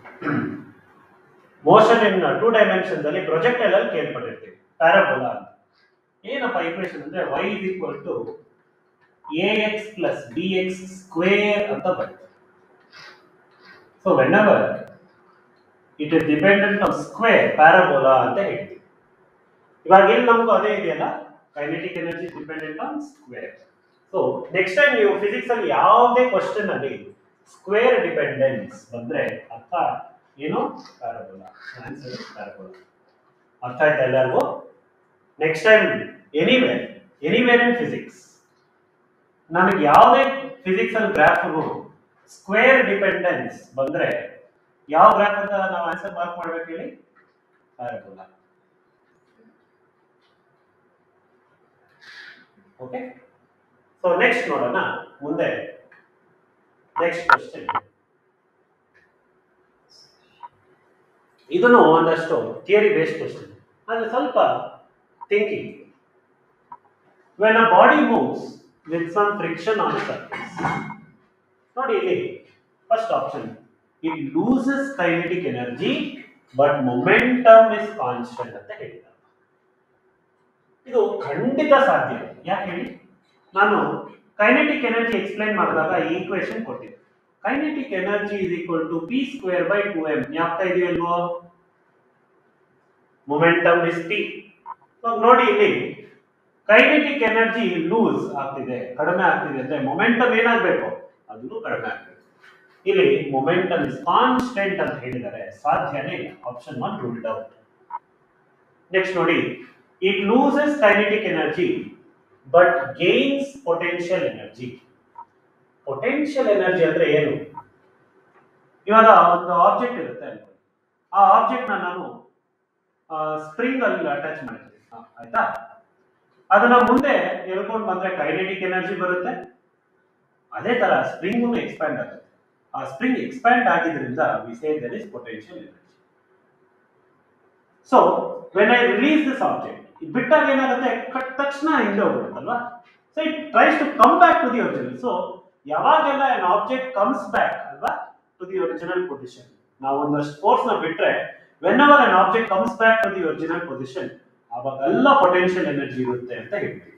ಮೋಷನ್ ಇನ್ ಟೂ ಡೈಮೆನ್ಷನ್ಸ್ ಅಲ್ಲಿ ಪ್ರೊಜೆಕ್ಟೈಲ್ ಅಲ್ಲಿ ಕೇಳ್ಪಟ್ಟಿರ್ತೀವಿ ಪ್ಯಾರಾಬೋಲಾ ಅಂತ ಏನಪ್ಪ ಈಕ್ವೇಶನ್ ಅಂದ್ರೆ y is equal to ax plus bx square ಅಂತ ಬರುತ್ತೆ so whenever it is dependent on square parabola ಅಂತ ಹೇಳ್ತೀವಿ ಇವಾಗ ಇಲ್ಲಿ ನಮಗೂ ಅದೇ ಇದೆಯಲ್ಲ kinetic energy dependent on square so next time ನೀವು ಫಿಸಿಕ್ಸ್ ಅಲ್ಲಿ ಯಾವುದೇ ಕ್ವಶನ್ ಅಲ್ಲಿ ಸ್ಕ್ವೇರ್ ಡಿಪೆಂಡೆನ್ಸ್ ಬಂದ್ರೆ ಅರ್ಥ ಏನು ಪ್ಯಾರಾಬೋಲಾ ಆನ್ಸರ್ ಪ್ಯಾರಾಬೋಲಾ ಅರ್ಥ ಆಯ್ತಾ ಎಲ್ಲರಿಗೂ next time anywhere anywhere in physics ನಮಗೆ ಯಾವುದೇ ಫಿಸಿಕ್ಸ್ ಅಲ್ಲಿ ಗ್ರಾಫ್ ಸ್ಕ್ವೇರ್ ಡಿಪೆಂಡೆನ್ಸ್ ಬಂದ್ರೆ ಯಾವ ಗ್ರಾಫ್ ಅಂತ ನಾವು ಆನ್ಸರ್ ಮಾರ್ಕ್ ಮಾಡ್ಬೇಕು ಹೇಳಿ ಪ್ಯಾರಾಬೋಲಾ ಓಕೆ ಸೊ ನೆಕ್ಸ್ಟ್ ನೋಡೋಣ ಮುಂದೆ ನೆಕ್ಸ್ಟ್ ಕ್ವಶನ್ ಇದನ್ನು ಒಂದಷ್ಟು ಥಿಯರಿ ಬೇಸ್ಡ್ ಕ್ವಶನ್ ಅಂದ್ರೆ ಸ್ವಲ್ಪ thinking when a body moves with some friction on surface ನೋಡಿ ಇಲ್ಲಿ first option it loses kinetic energy but momentum is constant ಅಂತ ಹೇಳಿದ್ದಾರೆ ಇದು ಖಂಡಿತ ಸಾಧ್ಯ ಯಾಕೆ ಹೇಳಿ ನಾನು ಕೈನೆಟಿಕ್ ಎನರ್ಜಿ ಎಕ್ಸ್ಪ್ಲೈನ್ ಮಾಡಿದಾಗ ಈ ಈಕ್ವೇಶನ್ ಕೊಟ್ಟಿದ್ದೆ kinetic energy is equal to P square by two M ಜ್ಞಾಪಕ ಇದೆಯಲ್ವೋ ಮೊಮೆಂಟಮ್ ಇಸ್ ಪಿ ನೋಡಿ ಇಲ್ಲಿ ಕೈನೆಟಿಕ್ ಎನರ್ಜಿ ಲೂಸ್ ಆಗ್ತಿದೆ ಕಡಿಮೆ ಆಗ್ತಿದೆ ಅಂದ್ರೆ ಮೊಮೆಂಟಮ್ ಏನಾಗಬೇಕು ಅದನ್ನು ಕಡಿಮೆ ಆಗ್ಬೇಕು ಇಲ್ಲಿ ಮೊಮೆಂಟಮ್ ಇಸ್ ಕಾನ್ಸ್ಟೆಂಟ್ ಅಂತ ಹೇಳಿದ್ದಾರೆ ಸಾಧ್ಯನೇ ಇಲ್ಲ option one ruled out next ನೋಡಿ it loses kinetic energy but gains potential energy potential energy ಅಂದ್ರೆ ಏನು ಇವಾಗ ಒಂದು ಆಬ್ಜೆಕ್ಟ್ ಇರುತ್ತೆ ಅನ್ಕೊಳ್ಳಿ. ಆ ಆಬ್ಜೆಕ್ಟ್ ನ ನಾನು ಸ್ಪ್ರಿಂಗ್ ಅಲ್ಲಿ ಅಟ್ಯಾಚ್ ಮಾಡ್ತೀನಿ ಆ, ಆಯ್ತಾ ಅದನ್ನ ಮುಂದೆ ಎಳ್ಕೊಂಡು ಬಂದ್ರೆ ಕೈನೆಟಿಕ್ ಎನರ್ಜಿ ಬರುತ್ತೆ ಅದೇ ತರ ಸ್ಪ್ರಿಂಗ್ ಎಕ್ಸ್ಪ್ಯಾಂಡ್ ಆಗುತ್ತೆ ಆ ಸ್ಪ್ರಿಂಗ್ ಎಕ್ಸ್ಪ್ಯಾಂಡ್ ಆಗಿದ್ರಿಂದ we say there is potential energy so when I release this object ಬಿಟ್ಟಾಗ ಏನಾಗುತ್ತೆ ಕಟ್ ತಕ್ಷಣ ಹಿಂದೆ ಹೋಗ್ಬಿಡುತ್ತಲ್ವಾ so it tries to come back to the original so ಯಾವಾಗೆಲ್ಲ an ಆಬ್ಜೆಕ್ಟ್ ಕಮ್ಸ್ ಬ್ಯಾಕ್ ಅಲ್ವಾ ಟು ದಿ ಒರಿಜಿನಲ್ ಪೊಸಿಷನ್ ನಾವು ಒಂದಷ್ಟು force ನ ಬಿಟ್ರೆ whenever an object comes back to the original position ಅವಾಗೆಲ್ಲ ಪೊಟೆನ್ಷಿಯಲ್ ಎನರ್ಜಿ ಇರುತ್ತೆ ಅಂತ ಹೇಳ್ತೀವಿ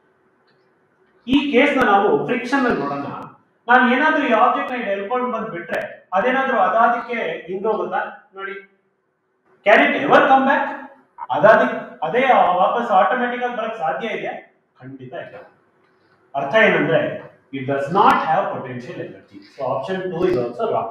ಈ ಕೇಸ್ ನ ನಾವು ಫ್ರಿಕ್ಷನ್ ಅಲ್ಲಿ ನೋಡೋಣ ನಾನು ಏನಾದ್ರೂ ಈ ಆಬ್ಜೆಕ್ಟ್ ನ ಎಳ್ಕೊಂಡು ಬಂದ್ ಬಿಟ್ರೆ ಅದೇನಾದ್ರೂ ಅದಾದಕ್ಕೆ ಹಿಂದೋಗುತ್ತಾ ನೋಡಿ can it ever come back ಅದಾದ ಅದೇ ವಾಪಸ್ ಆಟೋಮೆಟಿಕ್ ಆಗಿ ಬರಕ್ ಸಾಧ್ಯ ಇದೆಯಾ ಖಂಡಿತ ಇಲ್ಲ ಅರ್ಥ ಏನಂದ್ರೆ it does not have potential energy so option two is also wrong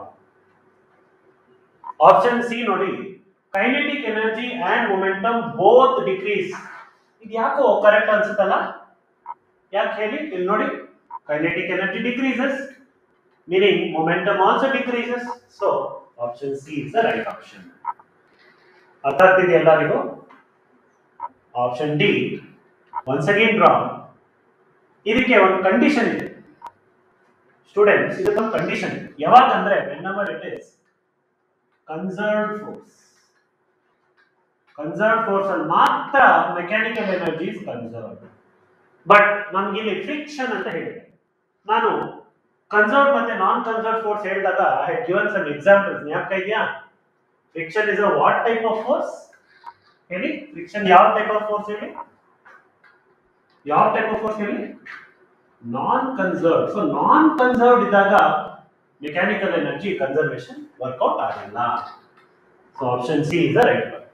option C ನೋಡಿ kinetic energy and momentum both decrease ಇದು ಯಾಕೋ ಕರೆಕ್ಟ್ ಅನ್ಸುತ್ತಲ್ಲ ಯಾಕೆ ಹೇಳಿ ಇಲ್ಲಿ ನೋಡಿ kinetic energy decreases meaning momentum also decreases so option C is the right option ಅರ್ಥ ಆಗ್ತಿದೆ ಎಲ್ಲರಿಗೂ option D once again wrong ಇದಕ್ಕೆ ಒಂದು ಕಂಡೀಷನ್ ಇದೆ ಸ್ಟೂಡೆಂಟ್ಸ್ ಇದಕ್ಕೊಂದು ಕಂಡೀಷನ್ ಇದೆ ಯಾವಾಗ ಅಂದ್ರೆ whenever it is conserve force conserve force ಅಲ್ಲಿ ಮಾತ್ರ mechanical energy is conserve but ನಮ್ಗೆ ಇಲ್ಲಿ ಫ್ರಿಕ್ಷನ್ ಅಂತ ಹೇಳಿದೆ ನಾನು ಕನ್ಸರ್ವ್ ಮತ್ತೆ ನಾನ್ ಕನ್ಸರ್ವ್ ಫೋರ್ಸ್ ಹೇಳಿದಾಗ I have given some examples ಜ್ಞಾಪಕ ಇದೆಯಾ friction is a what type of force ಹೇಳಿ ಫ್ರಿಕ್ಷನ್ ಯಾವ ಟೈಪ್ ಆಫ್ ಫೋರ್ಸ್ ಹೇಳಿ ಯಾವ ಟೈಪ್ ಆಫ್ ಫೋರ್ಸ್ ಹೇಳಿ non conserve so non conserved ಇದ್ದಾಗ ಮೆಕ್ಯಾನಿಕಲ್ ಎನರ್ಜಿ ಕನ್ಸರ್ವೇಷನ್ ವರ್ಕೌಟ್ ಆಗಲ್ಲ so option C is the right one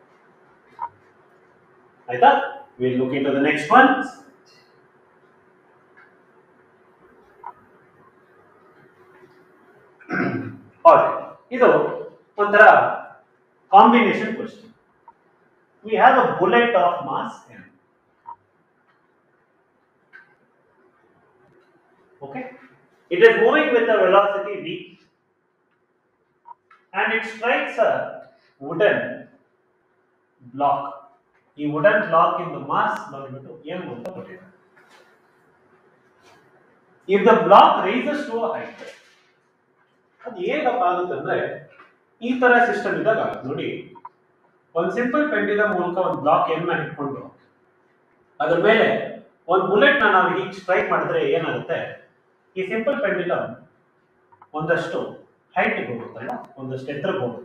ಆಯ್ತಾ will look into the next one ಇದು ಒಂಥರ combination question we have a bullet of mass m. Okay, it is moving with a velocity v, and it strikes a wooden block. ಈ wooden block in the mass ಬಂದ್ಬಿಟ್ಟು m ಅಂತ ಕೊಟ್ಟಿದ್ದಾರೆ. If the block raises to a height, ಅದು ಹೇಗಪ್ಪ ಆಗುತ್ತಂದ್ರೆ ಈ ತರ system ಇದ್ದಾಗ ಆಗುತ್ತೆ ನೋಡಿ ಒಂದು ಸಿಂಪಲ್ ಪೆಂಡಿನ ಮೂಲಕ ಒಂದು ಬ್ಲಾಕ್ ಎನ್ ನ ಇಟ್ಕೊಂಡು ಅದ್ರ ಮೇಲೆ ಒಂದು ಬುಲೆಟ್ ನ ನಾವು ಹೀಗೆ ಸ್ಟ್ರೈಕ್ ಮಾಡಿದ್ರೆ ಏನಾಗುತ್ತೆ ಈ ಸಿಂಪಲ್ ಪೆಂಡಿಲಮ್ ಒಂದಷ್ಟು ಹೈಟ್ ಹೋಗುತ್ತಲ್ಲ ಒಂದಷ್ಟು ಎತ್ತರಕ್ಕೆ ಹೋಗುತ್ತೆ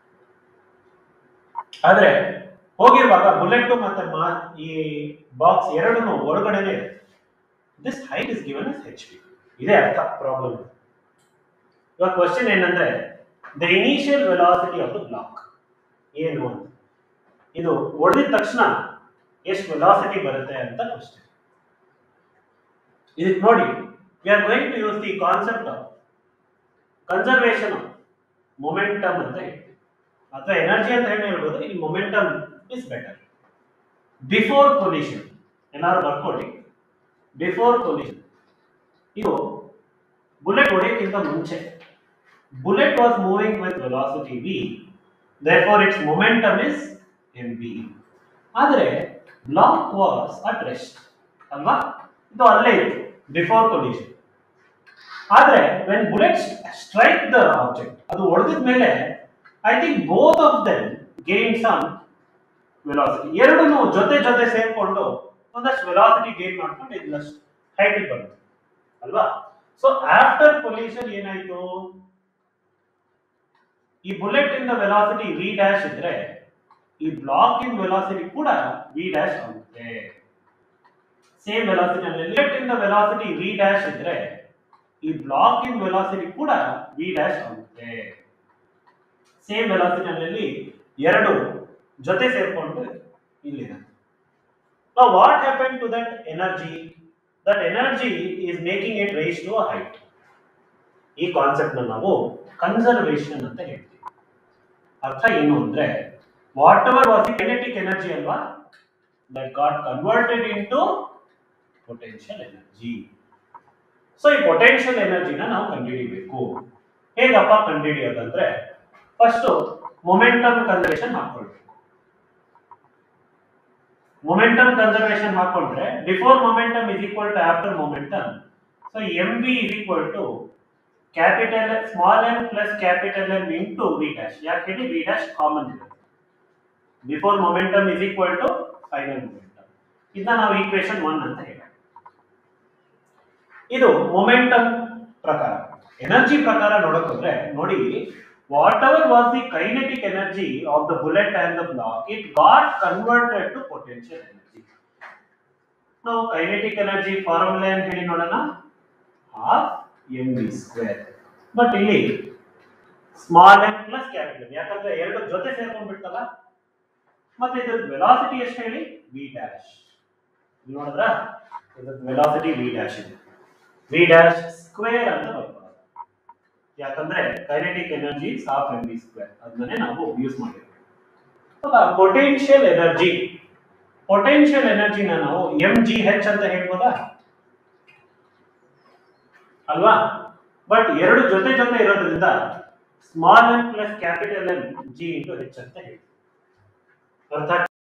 ಆದ್ರೆ ಹೋಗಿರುವಾಗ ಬುಲೆಟ್ ಮತ್ತೆ ಮಾ ಈ ಬಾಕ್ಸ್ ಎರಡೂ ಹೊರಗಡೆನೆ this height is given as H P ಇದೇ ಅರ್ಥ ಪ್ರಾಬ್ಲಮ್ ಇವಾಗ ಕ್ವಶನ್ ಏನಂದ್ರೆ the initial velocity of the block ಏನು ಅಂತ ಇದು ಹೊಡೆದಿದ ತಕ್ಷಣ ಎಷ್ಟು ವೆಲಾಸಿಟಿ ಬರುತ್ತೆ ಅಂತ ಕ್ವಶನ್ ಇದಕ್ಕೆ ನೋಡಿ we are going to use the concept of conservation of momentum ಅಂತ ಹೇಳ್ತೀವಿ ಅಥವಾ ಎನರ್ಜಿ ಅಂತ ಹೇಳಿ ಹೇಳ್ಬೋದು ಇಲ್ಲಿ momentum is better before collision ಏನಾದ್ರು ಬರ್ಕೊಳ್ಳಿ ಬಿಫೋರ್ ಕೊಲಿಷನ್ ಇದು ಬುಲೆಟ್ ಹೊಡೆಯಕ್ಕಿಂತ ಮುಂಚೆ bullet was moving with velocity v therefore its momentum is mv ಆದರೆ ಬ್ಲಾಕ್ ವಾಸ್ ಅಟ್ ರೆಸ್ಟ್ ಅಲ್ವಾ ಇದು ಅಲ್ಲೇ ಇತ್ತು ಬಿಫೋರ್ ಕೊಲಿಷನ್ ಆದ್ರೆ when bullet strike the object ಅದು ಹೊಡೆದಿದ ಮೇಲೆ I think both of them gain some velocity ಎರಡೂ ಜೊತೆ ಜೊತೆ ಸೇರ್ಕೊಂಡು ಒಂದಷ್ಟು ವೆಲಾಸಿಟಿ ಗೇನ್ ಮಾಡ್ಕೊಂಡು ಇದನ್ನಷ್ಟು ಹೈಟಿಗೆ ಬಂತು ಅಲ್ವಾ ಸೊ ಆಫ್ಟರ್ ಕೊಲಿಷನ್ ಏನಾಯ್ತು ಈ ಬುಲೆಟ್ ಇಂದ ವೆಲಾಸಿಟಿ ವಿ ಡ್ಯಾಶ್ ಇದ್ರೆ ಈ ಬ್ಲಾಕ್ ಇನ್ ವೆಲಾಸಿಟಿ ಕೂಡ ವಿ ಡ್ಯಾಶ್ ಆಗುತ್ತೆ ಸೇಮ್ ವೆಲಾಸಿಟಿ ಬುಲೆಟ್ ಇಂದ ವೆಲಾಸಿಟಿ ವಿ ಡ್ಯಾಶ್ ಇದ್ರೆ ಈ ಬ್ಲಾಕ್ ಇನ್ ವೆಲಾಸಿಟಿ ಕೂಡ ವಿ ಡ್ಯಾಶ್ ಆಗುತ್ತೆ ಸೇಮ್ ವೆಲಾಸಿಟಿ ಎರಡು ಜೊತೆ ಸೇರ್ಕೊಂಡು ಇಲ್ಲಿದೆ Now what happened to that energy? That energy is making it raise to a height. ಈ ಕಾನ್ಸೆಪ್ಟ್ ನಾವು ಕನ್ಸರ್ವೇಷನ್ ಅಂತ ಹೇಳ್ತೀವಿ ಅರ್ಥ ಏನು ಅಂದ್ರೆ whatever was kinetic energy ಅಲ್ವಾ that got converted into potential energy so ಈ ಪೊಟೆನ್ಷಿಯಲ್ ಎನರ್ಜಿನ ನಾವು ಕಂಡುಹಿಡಿಬೇಕು ಹೇಗಪ್ಪ ಕಂಡುಹಿಡಿಯೋದಂದ್ರೆ ಫಸ್ಟ್ ಮೊಮೆಂಟಮ್ ಕನ್ಸರ್ವೇಷನ್ ಹಾಕೊಳ್ಬೇಕು ಮೊಮೆಂಟಮ್ ಕನ್ಸರ್ವೇಷನ್ ಹಾಕೊಂಡ್ರೆ before momentum is equal to after momentum so m b is equal to capital small m plus capital m into v dash ಯಾಕೆ ಹೇಳಿ ವಿ ಡ್ಯಾಶ್ ಕಾಮನ್ ಇದೆ before momentum is equal to final momentum ಇದನ್ನ ನಾವು equation one ಅಂತ ಹೇಳಿ ಇದು momentum ಪ್ರಕಾರ energy ಪ್ರಕಾರ ನೋಡೋಕೋದ್ರೆ ನೋಡಿ whatever was the kinetic energy of the bullet and the block it got converted to potential energy ನಾವು ಕೈನೆಟಿಕ್ ಎನರ್ಜಿ ಫಾರ್ಮುಲಾ ಅಂತ ಹೇಳಿ ನೋಡೋಣ half M V square but ಇಲ್ಲಿ ಸ್ಮಾಲ್ ಎಂ ಪ್ಲಸ್ ಕ್ಯಾಪಿಟಲ್ ಯಾಕಂದ್ರೆ ಎರಡು ಜೊತೆ ಸೇರ್ಕೊಂಡ್ಬಿಡ್ತಲ್ಲ ಮತ್ತೆ ಇದ್ರ ವೆಲಾಸಿಟಿ ಎಷ್ಟು ಹೇಳಿ ವಿ ಡ್ಯಾಶ್ ನೋಡಿದ್ರ ಇದ್ರ ವೆಲಾಸಿಟಿ ವಿ ಡ್ಯಾಶ್ ಇದೆ ವಿ ಡ್ಯಾಶ್ ಸ್ಕ್ವೇರ್ ಅಂತ ಬರ್ಕೊಳ್ಳೋದು ಯಾಕಂದ್ರೆ kinetic energy half M V square ಅದನ್ನೇ ನಾವು ಯೂಸ್ ಮಾಡಿರ್ತೀವಿ ಪೊಟೆನ್ಷಿಯಲ್ ಎನರ್ಜಿ ಪೊಟೆನ್ಷಿಯಲ್ ಎನರ್ಜಿನ ನಾವು ಎಂ ಜಿ ಹೆಚ್ ಅಂತ ಹೇಳ್ಬೋದಾ ಅಲ್ವಾ ಬಟ್ ಎರಡು ಜೊತೆ ಜೊತೆ ಇರೋದ್ರಿಂದ small n plus capital n g into h ಅಂತ ಹೇಳಿ ಅರ್ಥ